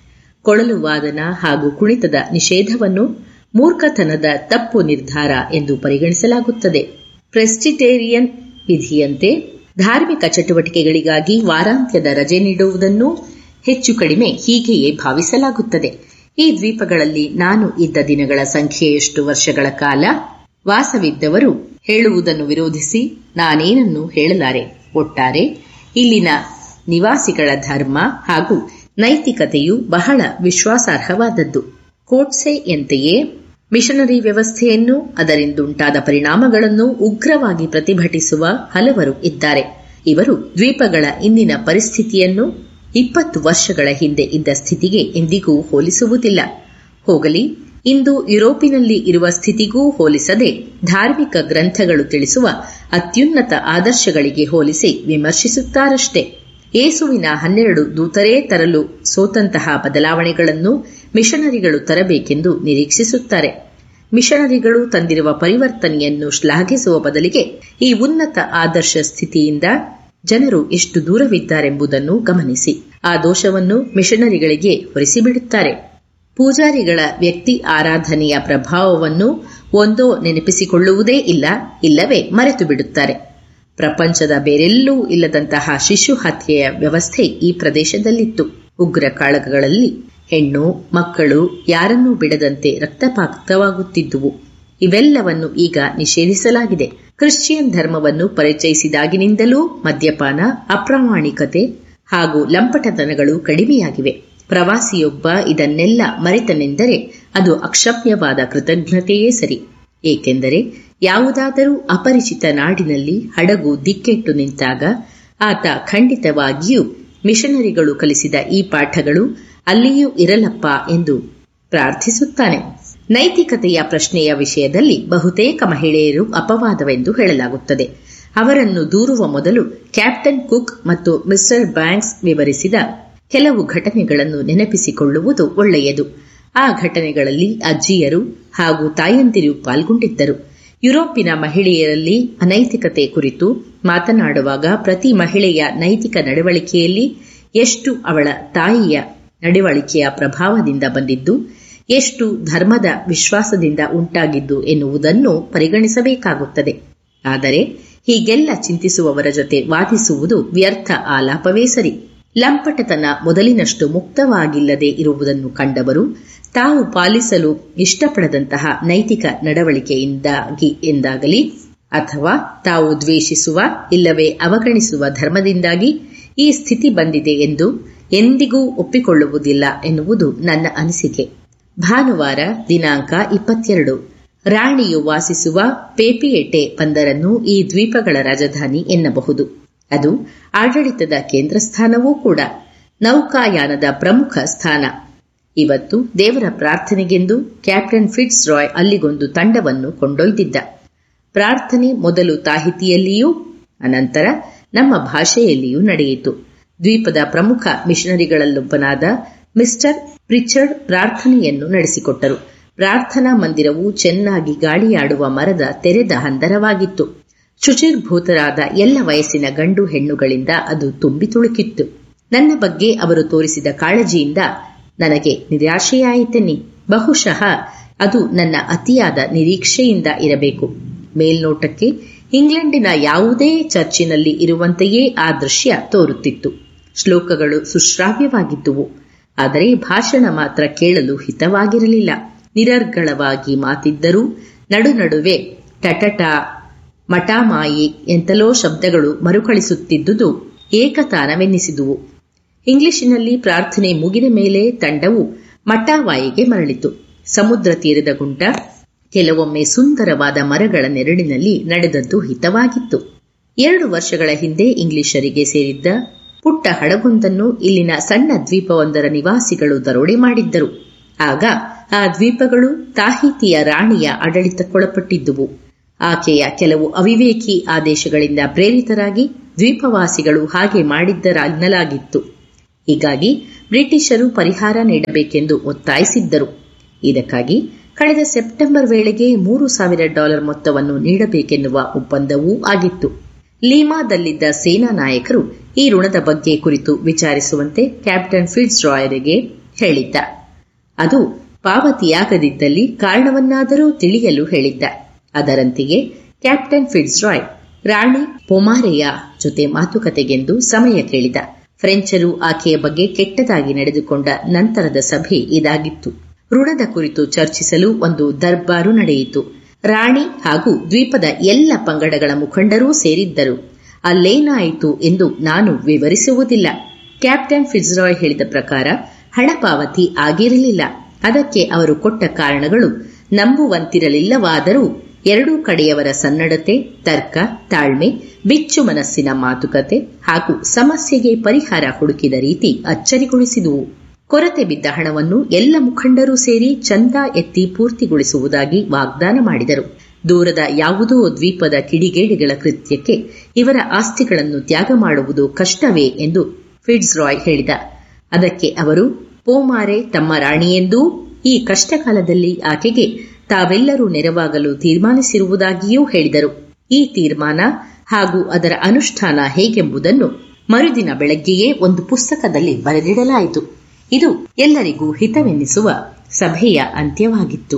ಕೊಳಲು ವಾದನ ಹಾಗೂ ಕುಣಿತದ ನಿಷೇಧವನ್ನು ಮೂರ್ಖತನದ ತಪ್ಪು ನಿರ್ಧಾರ ಎಂದು ಪರಿಗಣಿಸಲಾಗುತ್ತದೆ ಪ್ರೆಸ್ಟಿಟೇರಿಯನ್ ವಿಧಿಯಂತೆ ಧಾರ್ಮಿಕ ಚಟುವಟಿಕೆಗಳಿಗಾಗಿ ವಾರಾಂತ್ಯದ ರಜೆ ನೀಡುವುದನ್ನು ಹೆಚ್ಚು ಕಡಿಮೆ ಹೀಗೆಯೇ ಭಾವಿಸಲಾಗುತ್ತದೆ ಈ ದ್ವೀಪಗಳಲ್ಲಿ ನಾನು ಇದ್ದ ದಿನಗಳ ಸಂಖ್ಯೆಯಷ್ಟು ವರ್ಷಗಳ ಕಾಲ ವಾಸವಿದ್ದವರು ಹೇಳುವುದನ್ನು ವಿರೋಧಿಸಿ ನಾನೇನನ್ನು ಹೇಳಲಾರೆ ಒಟ್ಟಾರೆ ಇಲ್ಲಿನ ನಿವಾಸಿಗಳ ಧರ್ಮ ಹಾಗೂ ನೈತಿಕತೆಯು ಬಹಳ ವಿಶ್ವಾಸಾರ್ಹವಾದದ್ದು ಕೋಟ್ಸೆಯಂತೆಯೇ ಮಿಷನರಿ ವ್ಯವಸ್ಥೆಯನ್ನು ಅದರಿಂದುಂಟಾದ ಪರಿಣಾಮಗಳನ್ನು ಉಗ್ರವಾಗಿ ಪ್ರತಿಭಟಿಸುವ ಹಲವರು ಇದ್ದಾರೆ ಇವರು ದ್ವೀಪಗಳ ಇಂದಿನ ಪರಿಸ್ಥಿತಿಯನ್ನು ಇಪ್ಪತ್ತು ವರ್ಷಗಳ ಹಿಂದೆ ಇದ್ದ ಸ್ಥಿತಿಗೆ ಎಂದಿಗೂ ಹೋಲಿಸುವುದಿಲ್ಲ ಹೋಗಲಿ ಇಂದು ಯುರೋಪಿನಲ್ಲಿ ಇರುವ ಸ್ಥಿತಿಗೂ ಹೋಲಿಸದೆ ಧಾರ್ಮಿಕ ಗ್ರಂಥಗಳು ತಿಳಿಸುವ ಅತ್ಯುನ್ನತ ಆದರ್ಶಗಳಿಗೆ ಹೋಲಿಸಿ ವಿಮರ್ಶಿಸುತ್ತಾರಷ್ಟೇ ಯೇಸುವಿನ ಹನ್ನೆರಡು ದೂತರೇ ತರಲು ಸೋತಂತಹ ಬದಲಾವಣೆಗಳನ್ನು ಮಿಷನರಿಗಳು ತರಬೇಕೆಂದು ನಿರೀಕ್ಷಿಸುತ್ತಾರೆ ಮಿಷನರಿಗಳು ತಂದಿರುವ ಪರಿವರ್ತನೆಯನ್ನು ಶ್ಲಾಘಿಸುವ ಬದಲಿಗೆ ಈ ಉನ್ನತ ಆದರ್ಶ ಸ್ಥಿತಿಯಿಂದ ಜನರು ಎಷ್ಟು ದೂರವಿದ್ದಾರೆಂಬುದನ್ನು ಗಮನಿಸಿ ಆ ದೋಷವನ್ನು ಮಿಷನರಿಗಳಿಗೆ ಹೊರಿಸಿಬಿಡುತ್ತಾರೆ ಪೂಜಾರಿಗಳ ವ್ಯಕ್ತಿ ಆರಾಧನೆಯ ಪ್ರಭಾವವನ್ನು ಒಂದೋ ನೆನಪಿಸಿಕೊಳ್ಳುವುದೇ ಇಲ್ಲ ಇಲ್ಲವೇ ಮರೆತು ಬಿಡುತ್ತಾರೆ ಪ್ರಪಂಚದ ಬೇರೆಲ್ಲೂ ಇಲ್ಲದಂತಹ ಶಿಶು ಹತ್ಯೆಯ ವ್ಯವಸ್ಥೆ ಈ ಪ್ರದೇಶದಲ್ಲಿತ್ತು ಉಗ್ರ ಕಾಳಗಗಳಲ್ಲಿ ಹೆಣ್ಣು ಮಕ್ಕಳು ಯಾರನ್ನೂ ಬಿಡದಂತೆ ರಕ್ತಪಾತವಾಗುತ್ತಿದ್ದುವು ಇವೆಲ್ಲವನ್ನು ಈಗ ನಿಷೇಧಿಸಲಾಗಿದೆ ಕ್ರಿಶ್ಚಿಯನ್ ಧರ್ಮವನ್ನು ಪರಿಚಯಿಸಿದಾಗಿನಿಂದಲೂ ಮದ್ಯಪಾನ ಅಪ್ರಾಮಾಣಿಕತೆ ಹಾಗೂ ಲಂಪಟತನಗಳು ಕಡಿಮೆಯಾಗಿವೆ ಪ್ರವಾಸಿಯೊಬ್ಬ ಇದನ್ನೆಲ್ಲ ಮರೆತನೆಂದರೆ ಅದು ಅಕ್ಷಮ್ಯವಾದ ಕೃತಜ್ಞತೆಯೇ ಸರಿ ಏಕೆಂದರೆ ಯಾವುದಾದರೂ ಅಪರಿಚಿತ ನಾಡಿನಲ್ಲಿ ಹಡಗು ದಿಕ್ಕೆಟ್ಟು ನಿಂತಾಗ ಆತ ಖಂಡಿತವಾಗಿಯೂ ಮಿಷನರಿಗಳು ಕಲಿಸಿದ ಈ ಪಾಠಗಳು ಅಲ್ಲಿಯೂ ಇರಲಪ್ಪ ಎಂದು ಪ್ರಾರ್ಥಿಸುತ್ತಾನೆ ನೈತಿಕತೆಯ ಪ್ರಶ್ನೆಯ ವಿಷಯದಲ್ಲಿ ಬಹುತೇಕ ಮಹಿಳೆಯರು ಅಪವಾದವೆಂದು ಹೇಳಲಾಗುತ್ತದೆ ಅವರನ್ನು ದೂರುವ ಮೊದಲು ಕ್ಯಾಪ್ಟನ್ ಕುಕ್ ಮತ್ತು ಮಿಸ್ಟರ್ ಬ್ಯಾಂಕ್ಸ್ ವಿವರಿಸಿದ ಕೆಲವು ಘಟನೆಗಳನ್ನು ನೆನಪಿಸಿಕೊಳ್ಳುವುದು ಒಳ್ಳೆಯದು ಆ ಘಟನೆಗಳಲ್ಲಿ ಅಜ್ಜಿಯರು ಹಾಗೂ ತಾಯಂದಿರು ಪಾಲ್ಗೊಂಡಿದ್ದರು ಯುರೋಪಿನ ಮಹಿಳೆಯರಲ್ಲಿ ಅನೈತಿಕತೆ ಕುರಿತು ಮಾತನಾಡುವಾಗ ಪ್ರತಿ ಮಹಿಳೆಯ ನೈತಿಕ ನಡವಳಿಕೆಯಲ್ಲಿ ಎಷ್ಟು ಅವಳ ತಾಯಿಯ ನಡವಳಿಕೆಯ ಪ್ರಭಾವದಿಂದ ಬಂದಿದ್ದು ಎಷ್ಟು ಧರ್ಮದ ವಿಶ್ವಾಸದಿಂದ ಉಂಟಾಗಿದ್ದು ಎನ್ನುವುದನ್ನು ಪರಿಗಣಿಸಬೇಕಾಗುತ್ತದೆ ಆದರೆ ಹೀಗೆಲ್ಲ ಚಿಂತಿಸುವವರ ಜೊತೆ ವಾದಿಸುವುದು ವ್ಯರ್ಥ ಆಲಾಪವೇ ಸರಿ ಲಂಪಟತನ ಮೊದಲಿನಷ್ಟು ಮುಕ್ತವಾಗಿಲ್ಲದೆ ಇರುವುದನ್ನು ಕಂಡವರು ತಾವು ಪಾಲಿಸಲು ಇಷ್ಟಪಡದಂತಹ ನೈತಿಕ ನಡವಳಿಕೆಯಿಂದಾಗಿ ಎಂದಾಗಲಿ ಅಥವಾ ತಾವು ದ್ವೇಷಿಸುವ ಇಲ್ಲವೇ ಅವಗಣಿಸುವ ಧರ್ಮದಿಂದಾಗಿ ಈ ಸ್ಥಿತಿ ಬಂದಿದೆ ಎಂದು ಎಂದಿಗೂ ಒಪ್ಪಿಕೊಳ್ಳುವುದಿಲ್ಲ ಎನ್ನುವುದು ನನ್ನ ಅನಿಸಿಕೆ ಭಾನುವಾರ ದಿನಾಂಕ ಇಪ್ಪತ್ತೆರಡು ರಾಣಿಯು ವಾಸಿಸುವ ಪೇಪಿಯೆಟೆ ಬಂದರನ್ನು ಈ ದ್ವೀಪಗಳ ರಾಜಧಾನಿ ಎನ್ನಬಹುದು ಅದು ಆಡಳಿತದ ಕೇಂದ್ರ ಸ್ಥಾನವೂ ಕೂಡ ನೌಕಾಯಾನದ ಪ್ರಮುಖ ಸ್ಥಾನ ಇವತ್ತು ದೇವರ ಪ್ರಾರ್ಥನೆಗೆಂದು ಕ್ಯಾಪ್ಟನ್ ಫಿಟ್ಸ್ ರಾಯ್ ಅಲ್ಲಿಗೊಂದು ತಂಡವನ್ನು ಕೊಂಡೊಯ್ದಿದ್ದ ಪ್ರಾರ್ಥನೆ ಮೊದಲು ತಾಹಿತಿಯಲ್ಲಿಯೂ ಅನಂತರ ನಮ್ಮ ಭಾಷೆಯಲ್ಲಿಯೂ ನಡೆಯಿತು ದ್ವೀಪದ ಪ್ರಮುಖ ಮಿಷನರಿಗಳಲ್ಲೊಬ್ಬನಾದ ಮಿಸ್ಟರ್ ಪ್ರಿಚರ್ಡ್ ಪ್ರಾರ್ಥನೆಯನ್ನು ನಡೆಸಿಕೊಟ್ಟರು ಪ್ರಾರ್ಥನಾ ಮಂದಿರವು ಚೆನ್ನಾಗಿ ಗಾಳಿಯಾಡುವ ಮರದ ತೆರೆದ ಹಂದರವಾಗಿತ್ತು ಶುಚಿರ್ಭೂತರಾದ ಎಲ್ಲ ವಯಸ್ಸಿನ ಗಂಡು ಹೆಣ್ಣುಗಳಿಂದ ಅದು ತುಂಬಿ ತುಳುಕಿತ್ತು ನನ್ನ ಬಗ್ಗೆ ಅವರು ತೋರಿಸಿದ ಕಾಳಜಿಯಿಂದ ನನಗೆ ನಿರಾಶೆಯಾಯಿತೆನ್ನಿ ಬಹುಶಃ ಅದು ನನ್ನ ಅತಿಯಾದ ನಿರೀಕ್ಷೆಯಿಂದ ಇರಬೇಕು ಮೇಲ್ನೋಟಕ್ಕೆ ಇಂಗ್ಲೆಂಡಿನ ಯಾವುದೇ ಚರ್ಚಿನಲ್ಲಿ ಇರುವಂತೆಯೇ ಆ ದೃಶ್ಯ ತೋರುತ್ತಿತ್ತು ಶ್ಲೋಕಗಳು ಸುಶ್ರಾವ್ಯವಾಗಿದ್ದುವು ಆದರೆ ಭಾಷಣ ಮಾತ್ರ ಕೇಳಲು ಹಿತವಾಗಿರಲಿಲ್ಲ ನಿರರ್ಗಳವಾಗಿ ಮಾತಿದ್ದರೂ ನಡುನಡುವೆ ಟಟಟ ಮಟಾಮಾಯಿ ಎಂತಲೋ ಶಬ್ದಗಳು ಮರುಕಳಿಸುತ್ತಿದ್ದುದು ಏಕತಾನವೆನ್ನಿಸಿದುವು ಇಂಗ್ಲಿಶಿನಲ್ಲಿ ಪ್ರಾರ್ಥನೆ ಮುಗಿದ ಮೇಲೆ ತಂಡವು ಮಟಾವಾಯಿಗೆ ಮರಳಿತು ಸಮುದ್ರ ತೀರದ ಗುಂಟ ಕೆಲವೊಮ್ಮೆ ಸುಂದರವಾದ ಮರಗಳ ನೆರಳಿನಲ್ಲಿ ನಡೆದದ್ದು ಹಿತವಾಗಿತ್ತು ಎರಡು ವರ್ಷಗಳ ಹಿಂದೆ ಇಂಗ್ಲಿಷರಿಗೆ ಸೇರಿದ್ದ ಪುಟ್ಟ ಹಡಗೊಂದನ್ನು ಇಲ್ಲಿನ ಸಣ್ಣ ದ್ವೀಪವೊಂದರ ನಿವಾಸಿಗಳು ದರೋಡೆ ಮಾಡಿದ್ದರು ಆಗ ಆ ದ್ವೀಪಗಳು ತಾಹಿತಿಯ ರಾಣಿಯ ಆಡಳಿತಕ್ಕೊಳಪಟ್ಟಿದ್ದುವು ಆಕೆಯ ಕೆಲವು ಅವಿವೇಕಿ ಆದೇಶಗಳಿಂದ ಪ್ರೇರಿತರಾಗಿ ದ್ವೀಪವಾಸಿಗಳು ಹಾಗೆ ಮಾಡಿದ್ದರೆನ್ನಲಾಗಿತ್ತು ಹೀಗಾಗಿ ಬ್ರಿಟಿಷರು ಪರಿಹಾರ ನೀಡಬೇಕೆಂದು ಒತ್ತಾಯಿಸಿದ್ದರು ಇದಕ್ಕಾಗಿ ಕಳೆದ ಸೆಪ್ಟೆಂಬರ್ ವೇಳೆಗೆ ಮೂರು ಸಾವಿರ ಡಾಲರ್ ಮೊತ್ತವನ್ನು ನೀಡಬೇಕೆನ್ನುವ ಒಪ್ಪಂದವೂ ಆಗಿತ್ತು ಲೀಮಾದಲ್ಲಿದ್ದ ಸೇನಾ ನಾಯಕರು ಈ ಋಣದ ಬಗ್ಗೆ ಕುರಿತು ವಿಚಾರಿಸುವಂತೆ ಕ್ಯಾಪ್ಟನ್ ಫಿಟ್ಸ್ ರಾಯರಿಗೆ ಹೇಳಿದ್ದ ಅದು ಪಾವತಿಯಾಗದಿದ್ದಲ್ಲಿ ಕಾರಣವನ್ನಾದರೂ ತಿಳಿಯಲು ಹೇಳಿದ್ದ ಅದರಂತೆಯೇ ಕ್ಯಾಪ್ಟನ್ ಫಿಟ್ಸ್ ರಾಯ್ ರಾಣಿ ಪೊಮಾರೆಯ ಜೊತೆ ಮಾತುಕತೆಗೆಂದು ಸಮಯ ಕೇಳಿದ ಫ್ರೆಂಚರು ಆಕೆಯ ಬಗ್ಗೆ ಕೆಟ್ಟದಾಗಿ ನಡೆದುಕೊಂಡ ನಂತರದ ಸಭೆ ಇದಾಗಿತ್ತು ಋಣದ ಕುರಿತು ಚರ್ಚಿಸಲು ಒಂದು ದರ್ಬಾರು ನಡೆಯಿತು ರಾಣಿ ಹಾಗೂ ದ್ವೀಪದ ಎಲ್ಲ ಪಂಗಡಗಳ ಮುಖಂಡರೂ ಸೇರಿದ್ದರು ಅಲ್ಲೇನಾಯಿತು ಎಂದು ನಾನು ವಿವರಿಸುವುದಿಲ್ಲ ಕ್ಯಾಪ್ಟನ್ ಫಿಜ್ರಾಯ್ ಹೇಳಿದ ಪ್ರಕಾರ ಹಣ ಪಾವತಿ ಆಗಿರಲಿಲ್ಲ ಅದಕ್ಕೆ ಅವರು ಕೊಟ್ಟ ಕಾರಣಗಳು ನಂಬುವಂತಿರಲಿಲ್ಲವಾದರೂ ಎರಡೂ ಕಡೆಯವರ ಸನ್ನಡತೆ ತರ್ಕ ತಾಳ್ಮೆ ಬಿಚ್ಚು ಮನಸ್ಸಿನ ಮಾತುಕತೆ ಹಾಗೂ ಸಮಸ್ಯೆಗೆ ಪರಿಹಾರ ಹುಡುಕಿದ ರೀತಿ ಅಚ್ಚರಿಗೊಳಿಸಿದುವು ಕೊರತೆ ಬಿದ್ದ ಹಣವನ್ನು ಎಲ್ಲ ಮುಖಂಡರೂ ಸೇರಿ ಚಂದ ಎತ್ತಿ ಪೂರ್ತಿಗೊಳಿಸುವುದಾಗಿ ವಾಗ್ದಾನ ಮಾಡಿದರು ದೂರದ ಯಾವುದೋ ದ್ವೀಪದ ಕಿಡಿಗೇಡಿಗಳ ಕೃತ್ಯಕ್ಕೆ ಇವರ ಆಸ್ತಿಗಳನ್ನು ತ್ಯಾಗ ಮಾಡುವುದು ಕಷ್ಟವೇ ಎಂದು ಫಿಡ್ಸ್ ರಾಯ್ ಹೇಳಿದ ಅದಕ್ಕೆ ಅವರು ಪೋಮಾರೆ ತಮ್ಮ ರಾಣಿಯೆಂದೂ ಈ ಕಷ್ಟಕಾಲದಲ್ಲಿ ಆಕೆಗೆ ತಾವೆಲ್ಲರೂ ನೆರವಾಗಲು ತೀರ್ಮಾನಿಸಿರುವುದಾಗಿಯೂ ಹೇಳಿದರು ಈ ತೀರ್ಮಾನ ಹಾಗೂ ಅದರ ಅನುಷ್ಠಾನ ಹೇಗೆಂಬುದನ್ನು ಮರುದಿನ ಬೆಳಗ್ಗೆಯೇ ಒಂದು ಪುಸ್ತಕದಲ್ಲಿ ಬರೆದಿಡಲಾಯಿತು ಇದು ಎಲ್ಲರಿಗೂ ಹಿತವೆನ್ನಿಸುವ ಸಭೆಯ ಅಂತ್ಯವಾಗಿತ್ತು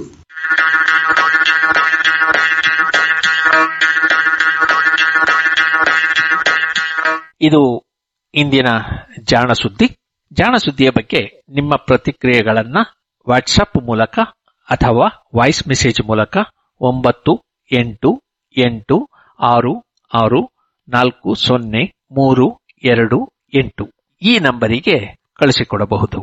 ಇದು ಇಂದಿನ ಜಾಣ ಸುದ್ದಿ ಜಾಣ ಸುದ್ದಿಯ ಬಗ್ಗೆ ನಿಮ್ಮ ಪ್ರತಿಕ್ರಿಯೆಗಳನ್ನ ವಾಟ್ಸಪ್ ಮೂಲಕ ಅಥವಾ ವಾಯ್ಸ್ ಮೆಸೇಜ್ ಮೂಲಕ ಒಂಬತ್ತು ಎಂಟು ಎಂಟು ಆರು ಆರು ನಾಲ್ಕು ಸೊನ್ನೆ ಮೂರು ಎರಡು ಎಂಟು ಈ ನಂಬರಿಗೆ ಕಳಿಸಿಕೊಡಬಹುದು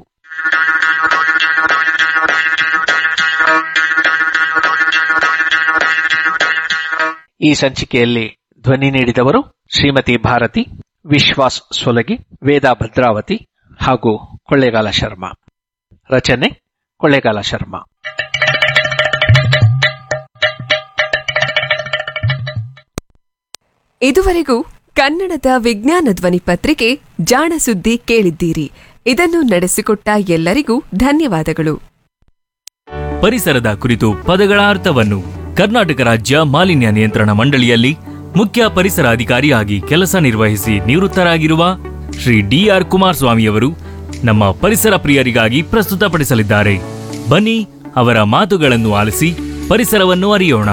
ಈ ಸಂಚಿಕೆಯಲ್ಲಿ ಧ್ವನಿ ನೀಡಿದವರು ಶ್ರೀಮತಿ ಭಾರತಿ ವಿಶ್ವಾಸ್ ಸೊಲಗಿ ವೇದಾ ಭದ್ರಾವತಿ ಹಾಗೂ ಕೊಳ್ಳೇಗಾಲ ಶರ್ಮಾ ರಚನೆ ಕೊಳ್ಳೇಗಾಲ ಶರ್ಮಾ ಇದುವರೆಗೂ ಕನ್ನಡದ ವಿಜ್ಞಾನ ಧ್ವನಿ ಪತ್ರಿಕೆ ಜಾಣ ಸುದ್ದಿ ಕೇಳಿದ್ದೀರಿ ಇದನ್ನು ನಡೆಸಿಕೊಟ್ಟ ಎಲ್ಲರಿಗೂ ಧನ್ಯವಾದಗಳು ಪರಿಸರದ ಕುರಿತು ಪದಗಳ ಅರ್ಥವನ್ನು ಕರ್ನಾಟಕ ರಾಜ್ಯ ಮಾಲಿನ್ಯ ನಿಯಂತ್ರಣ ಮಂಡಳಿಯಲ್ಲಿ ಮುಖ್ಯ ಪರಿಸರ ಅಧಿಕಾರಿಯಾಗಿ ಕೆಲಸ ನಿರ್ವಹಿಸಿ ನಿವೃತ್ತರಾಗಿರುವ ಶ್ರೀ ಡಿಆರ್ ಕುಮಾರಸ್ವಾಮಿಯವರು ನಮ್ಮ ಪರಿಸರ ಪ್ರಿಯರಿಗಾಗಿ ಪ್ರಸ್ತುತಪಡಿಸಲಿದ್ದಾರೆ ಬನ್ನಿ ಅವರ ಮಾತುಗಳನ್ನು ಆಲಿಸಿ ಪರಿಸರವನ್ನು ಅರಿಯೋಣ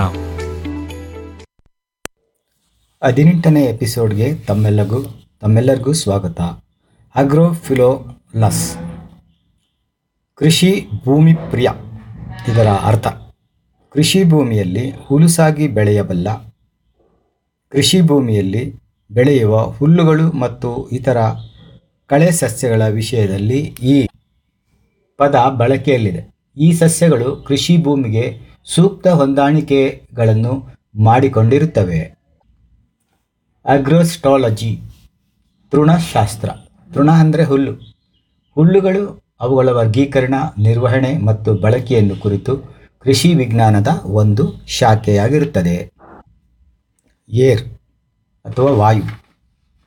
ಹದಿನೆಂಟನೇ ಎಪಿಸೋಡ್ಗೆ ತಮ್ಮೆಲ್ಲರಿಗೂ ತಮ್ಮೆಲ್ಲರಿಗೂ ಸ್ವಾಗತ ಅಗ್ರೋಫಿಲೋಲಸ್ ಕೃಷಿ ಭೂಮಿ ಪ್ರಿಯ ಇದರ ಅರ್ಥ ಕೃಷಿ ಭೂಮಿಯಲ್ಲಿ ಹುಲುಸಾಗಿ ಬೆಳೆಯಬಲ್ಲ ಕೃಷಿ ಭೂಮಿಯಲ್ಲಿ ಬೆಳೆಯುವ ಹುಲ್ಲುಗಳು ಮತ್ತು ಇತರ ಕಳೆ ಸಸ್ಯಗಳ ವಿಷಯದಲ್ಲಿ ಈ ಪದ ಬಳಕೆಯಲ್ಲಿದೆ ಈ ಸಸ್ಯಗಳು ಕೃಷಿ ಭೂಮಿಗೆ ಸೂಕ್ತ ಹೊಂದಾಣಿಕೆಗಳನ್ನು ಮಾಡಿಕೊಂಡಿರುತ್ತವೆ ಅಗ್ರೋಸ್ಟಾಲಜಿ ತೃಣಶಾಸ್ತ್ರ ತೃಣ ಅಂದರೆ ಹುಲ್ಲು ಹುಲ್ಲುಗಳು ಅವುಗಳ ವರ್ಗೀಕರಣ ನಿರ್ವಹಣೆ ಮತ್ತು ಬಳಕೆಯನ್ನು ಕುರಿತು ಕೃಷಿ ವಿಜ್ಞಾನದ ಒಂದು ಶಾಖೆಯಾಗಿರುತ್ತದೆ ಏರ್ ಅಥವಾ ವಾಯು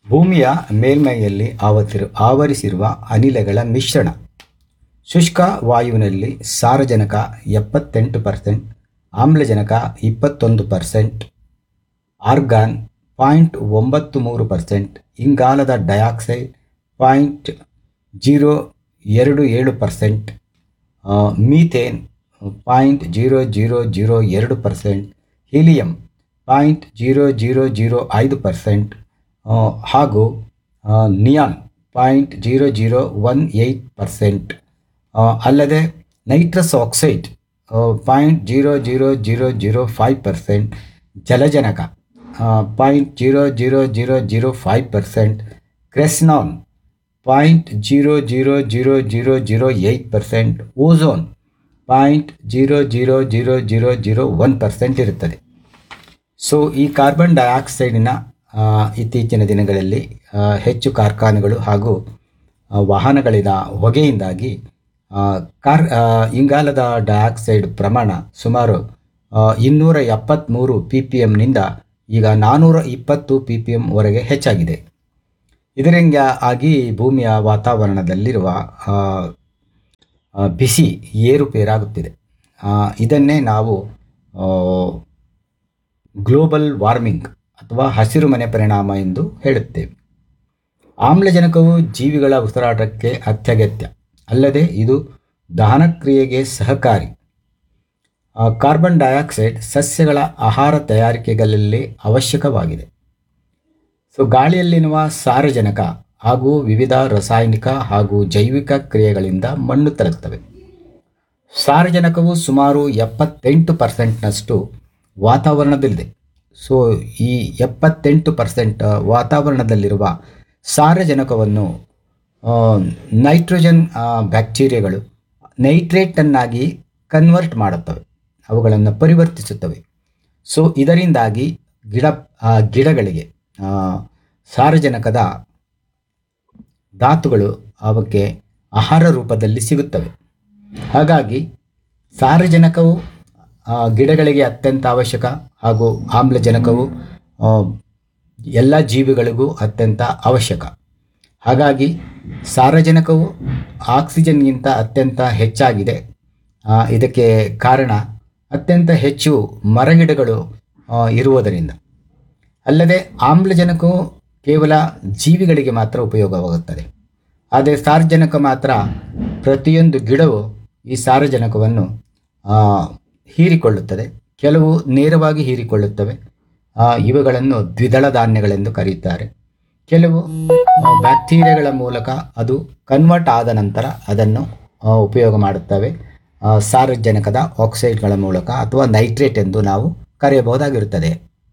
ಭೂಮಿಯ ಮೇಲ್ಮೈಯಲ್ಲಿ ಆವತಿರು ಆವರಿಸಿರುವ ಅನಿಲಗಳ ಮಿಶ್ರಣ ಶುಷ್ಕ ವಾಯುವಿನಲ್ಲಿ ಸಾರಜನಕ ಎಪ್ಪತ್ತೆಂಟು ಪರ್ಸೆಂಟ್ ಆಮ್ಲಜನಕ ಇಪ್ಪತ್ತೊಂದು ಪರ್ಸೆಂಟ್ ಆರ್ಗಾನ್ ಪಾಯಿಂಟ್ ಒಂಬತ್ತು ಮೂರು ಪರ್ಸೆಂಟ್ ಇಂಗಾಲದ ಡೈಆಕ್ಸೈಡ್ ಪಾಯಿಂಟ್ ಜೀರೋ ಎರಡು ಏಳು percent methane point zero zero zero ಎರಡು percent helium point zero zero zero ಐದು ಪರ್ಸೆಂಟ್ ಹಾಗೂ neon point zero zero one eight percent ಅಲ್ಲದೆ nitrous oxide point zero zero zero zero five percent ಜಲಜನಕ point zero zero zero zero five percent ಕ್ರೆಸ್ನಾನ್ point zero zero zero zero zero eight percent ozone point zero zero zero zero zero one percent ಇರುತ್ತದೆ so ಈ carbon ಡೈಆಕ್ಸೈಡಿನ ಆ, ಇತ್ತೀಚಿನ ದಿನಗಳಲ್ಲಿ ಆ, ಹೆಚ್ಚು ಕಾರ್ಖಾನೆಗಳು ಹಾಗೂ ಆ, ವಾಹನಗಳಿಂದ ಹೊಗೆಯಿಂದಾಗಿ ಆ, ಕಾರ್ ಆ, ಇಂಗಾಲದ ಡೈಆಕ್ಸೈಡ್ ಪ್ರಮಾಣ ಸುಮಾರು ಆ, ಇನ್ನೂರ ಎಪ್ಪತ್ತ್ಮೂರು ಪಿ ಪಿ ಎಮ್ನಿಂದ ಈಗ ನಾನ್ನೂರ ಇಪ್ಪತ್ತು ಪಿ ಪಿ ಎಮ್ವರೆಗೆ ಹೆಚ್ಚಾಗಿದೆ ಇದರಿಂದ ಆಗಿ ಭೂಮಿಯ ವಾತಾವರಣದಲ್ಲಿರುವ ಆ, ಆ, ಬಿಸಿ ಏರುಪೇರಾಗುತ್ತಿದೆ ಆ, ಇದನ್ನೇ ನಾವು ಆ, ಗ್ಲೋಬಲ್ ವಾರ್ಮಿಂಗ್ ಅಥವಾ ಹಸಿರು ಮನೆ ಪರಿಣಾಮ ಎಂದು ಹೇಳುತ್ತೇವೆ ಆಮ್ಲಜನಕವು ಜೀವಿಗಳ ಉಸಿರಾಟಕ್ಕೆ ಅತ್ಯಗತ್ಯ ಅಲ್ಲದೆ ಇದು ದಹನಕ್ರಿಯೆಗೆ ಸಹಕಾರಿ ಆ, ಕಾರ್ಬನ್ ಡೈಆಕ್ಸೈಡ್ ಸಸ್ಯಗಳ ಆಹಾರ ತಯಾರಿಕೆಗಳಲ್ಲಿ ಅವಶ್ಯಕವಾಗಿದೆ ಸೊ ಗಾಳಿಯಲ್ಲಿರುವ ಸಾರಜನಕ ಹಾಗೂ ವಿವಿಧ ರಾಸಾಯನಿಕ ಹಾಗೂ ಜೈವಿಕ ಕ್ರಿಯೆಗಳಿಂದ ಮಣ್ಣು ತರುತ್ತವೆ ಸಾರಜನಕವು ಸುಮಾರು ಎಪ್ಪತ್ತೆಂಟು ಪರ್ಸೆಂಟ್ನಷ್ಟು ವಾತಾವರಣದಲ್ಲಿದೆ ಸೊ ಈ ಎಪ್ಪತ್ತೆಂಟು ಪರ್ಸೆಂಟ್ ವಾತಾವರಣದಲ್ಲಿರುವ ಸಾರಜನಕವನ್ನು ಆ, ನೈಟ್ರೋಜನ್ ಆ, ಬ್ಯಾಕ್ಟೀರಿಯಾಗಳು ನೈಟ್ರೇಟನ್ನಾಗಿ ಕನ್ವರ್ಟ್ ಮಾಡುತ್ತವೆ ಅವುಗಳನ್ನು ಪರಿವರ್ತಿಸುತ್ತವೆ ಸೊ ಇದರಿಂದಾಗಿ ಗಿಡ ಆ, ಗಿಡಗಳಿಗೆ ಆ, ಸಾರಜನಕದ ಧಾತುಗಳು ಅವಕ್ಕೆ ಆಹಾರ ರೂಪದಲ್ಲಿ ಸಿಗುತ್ತವೆ ಹಾಗಾಗಿ ಸಾರಜನಕವು ಆ, ಗಿಡಗಳಿಗೆ ಅತ್ಯಂತ ಅವಶ್ಯಕ ಹಾಗೂ ಆಮ್ಲಜನಕವು ಆ, ಎಲ್ಲ ಜೀವಿಗಳಿಗೂ ಅತ್ಯಂತ ಅವಶ್ಯಕ ಹಾಗಾಗಿ ಸಾರಜನಕವು ಆಕ್ಸಿಜನ್ಗಿಂತ ಅತ್ಯಂತ ಹೆಚ್ಚಾಗಿದೆ ಆ, ಇದಕ್ಕೆ ಕಾರಣ ಅತ್ಯಂತ ಹೆಚ್ಚು ಮರಗಿಡಗಳು ಆ, ಇರುವುದರಿಂದ ಅಲ್ಲದೆ ಆಮ್ಲಜನಕವು ಕೇವಲ ಜೀವಿಗಳಿಗೆ ಮಾತ್ರ ಉಪಯೋಗವಾಗುತ್ತದೆ ಆದರೆ ಸಾರಜನಕ ಮಾತ್ರ ಪ್ರತಿಯೊಂದು ಗಿಡವು ಈ ಸಾರಜನಕವನ್ನು ಆ, ಹೀರಿಕೊಳ್ಳುತ್ತದೆ ಕೆಲವು ನೇರವಾಗಿ ಹೀರಿಕೊಳ್ಳುತ್ತವೆ ಆ, ಇವುಗಳನ್ನು ದ್ವಿದಳ ಧಾನ್ಯಗಳೆಂದು ಕರೆಯುತ್ತಾರೆ ಕೆಲವು ಆ, ಬ್ಯಾಕ್ಟೀರಿಯಾಗಳ ಮೂಲಕ ಅದು ಕನ್ವರ್ಟ್ ಆದ ನಂತರ ಅದನ್ನು ಆ, ಉಪಯೋಗ ಮಾಡುತ್ತವೆ ಆ, ಸಾರಜನಕದ ಆಕ್ಸೈಡ್ಗಳ ಮೂಲಕ ಅಥವಾ ನೈಟ್ರೇಟ್ ಎಂದು ನಾವು ಕರೆಯಬಹುದಾಗಿರುತ್ತದೆ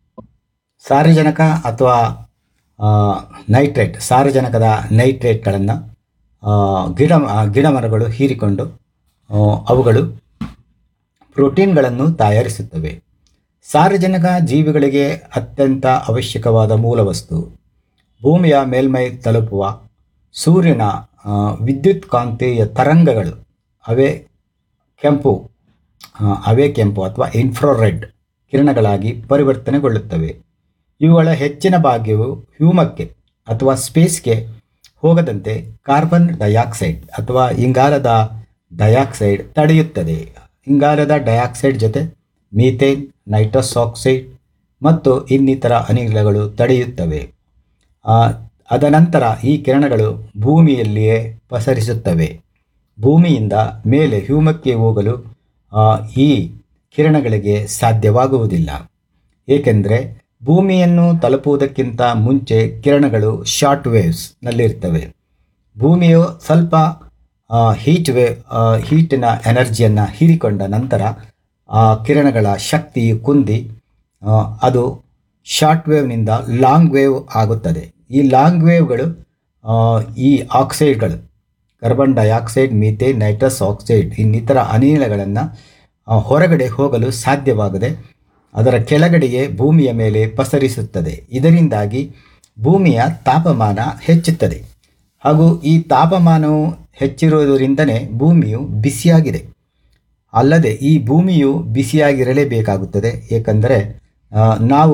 ಸಾರಜನಕ ಅಥವಾ ಆ, ನೈಟ್ರೇಟ್ ಸಾರಜನಕದ ನೈಟ್ರೇಟ್ಗಳನ್ನು ಗಿಡ ಆ, ಗಿಡ ಮರಗಳು ಹೀರಿಕೊಂಡು ಆ, ಅವುಗಳು ಪ್ರೋಟೀನ್ಗಳನ್ನು ತಯಾರಿಸುತ್ತವೆ ಸಾರಜನಕ ಜೀವಿಗಳಿಗೆ ಅತ್ಯಂತ ಅವಶ್ಯಕವಾದ ಮೂಲವಸ್ತು ಭೂಮಿಯ ಮೇಲ್ಮೈ ತಲುಪುವ ಸೂರ್ಯನ ಆ, ವಿದ್ಯುತ್ ಕಾಂತೀಯ ತರಂಗಗಳು ಅವೇ ಕೆಂಪು ಆ, ಅವೇ ಕೆಂಪು ಅಥವಾ ಇನ್ಫ್ರಾರೆಡ್ ಕಿರಣಗಳಾಗಿ ಪರಿವರ್ತನೆಗೊಳ್ಳುತ್ತವೆ ಇವುಗಳ ಹೆಚ್ಚಿನ ಭಾಗ್ಯವು ಹ್ಯೂಮಕ್ಕೆ ಅಥವಾ ಸ್ಪೇಸ್ಗೆ ಹೋಗದಂತೆ ಕಾರ್ಬನ್ ಡೈಆಕ್ಸೈಡ್ ಅಥವಾ ಇಂಗಾಲದ ಡೈಆಕ್ಸೈಡ್ ತಡೆಯುತ್ತದೆ ಇಂಗಾಲದ ಡೈಆಕ್ಸೈಡ್ ಜೊತೆ ಮೀಥೇನ್ ನೈಟ್ರಸ್ ಆಕ್ಸೈಡ್ ಮತ್ತು ಇನ್ನಿತರ ಅನಿಲಗಳು ತಡೆಯುತ್ತವೆ ಆ, ಅದನಂತರ ಈ ಕಿರಣಗಳು ಭೂಮಿಯಲ್ಲಿಯೇ ಪಸರಿಸುತ್ತವೆ ಭೂಮಿಯಿಂದ ಮೇಲೆ ಹ್ಯೂಮಕ್ಕೆ ಹೋಗಲು ಆ, ಈ ಕಿರಣಗಳಿಗೆ ಸಾಧ್ಯವಾಗುವುದಿಲ್ಲ ಏಕೆಂದರೆ ಭೂಮಿಯನ್ನು ತಲುಪುವುದಕ್ಕಿಂತ ಮುಂಚೆ ಕಿರಣಗಳು ಶಾರ್ಟ್ ವೇವ್ಸ್ನಲ್ಲಿರ್ತವೆ ಭೂಮಿಯು ಸ್ವಲ್ಪ ಹೀಟ್ ವೇವ್ ಹೀಟಿನ ಎನರ್ಜಿಯನ್ನು ಹೀರಿಕೊಂಡ ನಂತರ ಆ ಕಿರಣಗಳ ಶಕ್ತಿಯು ಕುಂದಿ ಆ, ಅದು ಶಾರ್ಟ್ ವೇವ್ನಿಂದ ಲಾಂಗ್ ವೇವ್ ಆಗುತ್ತದೆ ಈ ಲಾಂಗ್ ವೇವ್ಗಳು ಆ, ಈ ಆಕ್ಸೈಡ್ಗಳು carbon dioxide methane nitrous oxide ಇನ್ನಿತರ ಅನಿಲಗಳನ್ನು ಹೊರಗಡೆ ಹೋಗಲು ಸಾಧ್ಯವಾಗದೆ ಅದರ ಕೆಳಗಡೆಯೇ ಭೂಮಿಯ ಮೇಲೆ ಪಸರಿಸುತ್ತದೆ ಇದರಿಂದಾಗಿ ಭೂಮಿಯ ತಾಪಮಾನ ಹೆಚ್ಚುತ್ತದೆ ಹಾಗೂ ಈ ತಾಪಮಾನವು ಹೆಚ್ಚಿರುವುದರಿಂದನೇ ಭೂಮಿಯು ಬಿಸಿಯಾಗಿದೆ ಅಲ್ಲದೆ ಈ ಭೂಮಿಯು ಬಿಸಿಯಾಗಿರಲೇಬೇಕಾಗುತ್ತದೆ ಏಕೆಂದರೆ ಆ, ನಾವು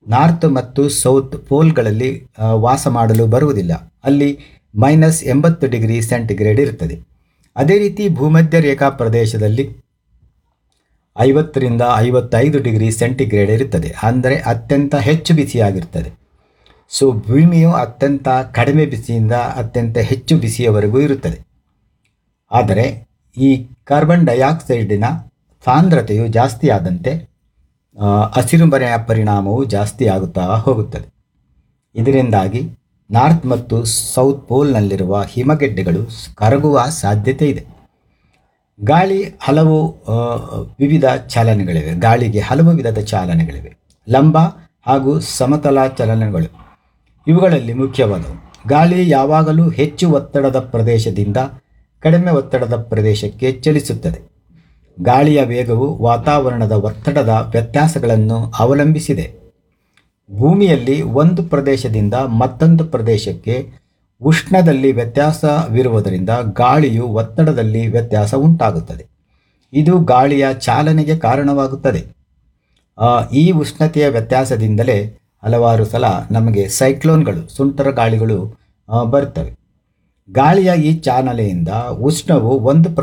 ನಾರ್ತ್ ಮತ್ತು ಸೌತ್ ಪೋಲ್ಗಳಲ್ಲಿ ಆ, ವಾಸ ಮಾಡಲು ಬರುವುದಿಲ್ಲ ಅಲ್ಲಿ ಮೈನಸ್ ಎಂಬತ್ತು ಡಿಗ್ರಿ ಸೆಂಟಿಗ್ರೇಡ್ ಇರುತ್ತದೆ ಅದೇ ರೀತಿ ಭೂಮಧ್ಯ ರೇಖಾ ಪ್ರದೇಶದಲ್ಲಿ ಐವತ್ತರಿಂದ ಐವತ್ತೈದು ಡಿಗ್ರಿ ಸೆಂಟಿಗ್ರೇಡ್ ಇರುತ್ತದೆ ಅಂದರೆ ಅತ್ಯಂತ ಹೆಚ್ಚು ಬಿಸಿಯಾಗಿರ್ತದೆ ಸೊ ಭೂಮಿಯು ಅತ್ಯಂತ ಕಡಿಮೆ ಬಿಸಿಯಿಂದ ಅತ್ಯಂತ ಹೆಚ್ಚು ಬಿಸಿಯವರೆಗೂ ಇರುತ್ತದೆ ಆದರೆ ಈ ಕಾರ್ಬನ್ ಡೈಆಕ್ಸೈಡಿನ ಸಾಂದ್ರತೆಯು ಜಾಸ್ತಿ ಆದಂತೆ ಆ, ಹಸಿರುಮನೆಯ ಪರಿಣಾಮವು ಜಾಸ್ತಿ ಆಗುತ್ತಾ ಹೋಗುತ್ತದೆ ಇದರಿಂದಾಗಿ ನಾರ್ತ್ ಮತ್ತು ಸೌತ್ ಪೋಲ್ನಲ್ಲಿರುವ ಹಿಮಗೆಡ್ಡೆಗಳು ಕರಗುವ ಸಾಧ್ಯತೆ ಇದೆ ಗಾಳಿ ಹಲವು ಆ, ವಿವಿಧ ಚಲನೆಗಳಿವೆ ಗಾಳಿಗೆ ಹಲವು ವಿಧದ ಚಾಲನೆಗಳಿವೆ ಲಂಬ ಹಾಗೂ ಸಮತಲ ಚಲನೆಗಳು ಇವುಗಳಲ್ಲಿ ಮುಖ್ಯವಾದವು ಗಾಳಿ ಯಾವಾಗಲೂ ಹೆಚ್ಚು ಒತ್ತಡದ ಪ್ರದೇಶದಿಂದ ಕಡಿಮೆ ಒತ್ತಡದ ಪ್ರದೇಶಕ್ಕೆ ಚಲಿಸುತ್ತದೆ ಗಾಳಿಯ ವೇಗವು ವಾತಾವರಣದ ಒತ್ತಡದ ವ್ಯತ್ಯಾಸಗಳನ್ನು ಅವಲಂಬಿಸಿದೆ ಭೂಮಿಯಲ್ಲಿ ಒಂದು ಪ್ರದೇಶದಿಂದ ಮತ್ತೊಂದು ಪ್ರದೇಶಕ್ಕೆ ಉಷ್ಣದಲ್ಲಿ ವ್ಯತ್ಯಾಸವಿರುವುದರಿಂದ ಗಾಳಿಯು ಒತ್ತಡದಲ್ಲಿ ವ್ಯತ್ಯಾಸ ಉಂಟಾಗುತ್ತದೆ ಇದು ಗಾಳಿಯ ಚಾಲನೆಗೆ ಕಾರಣವಾಗುತ್ತದೆ ಆ, ಈ ಉಷ್ಣತೆಯ ವ್ಯತ್ಯಾಸದಿಂದಲೇ ಹಲವಾರು ಸಲ ನಮಗೆ ಸೈಕ್ಲೋನ್ಗಳು ಸುಂಟರ ಗಾಳಿಗಳು ಆ, ಬರುತ್ತವೆ ಗಾಳಿಯ ಈ ಚಾಲನೆಯಿಂದ ಉಷ್ಣವು ಒಂದು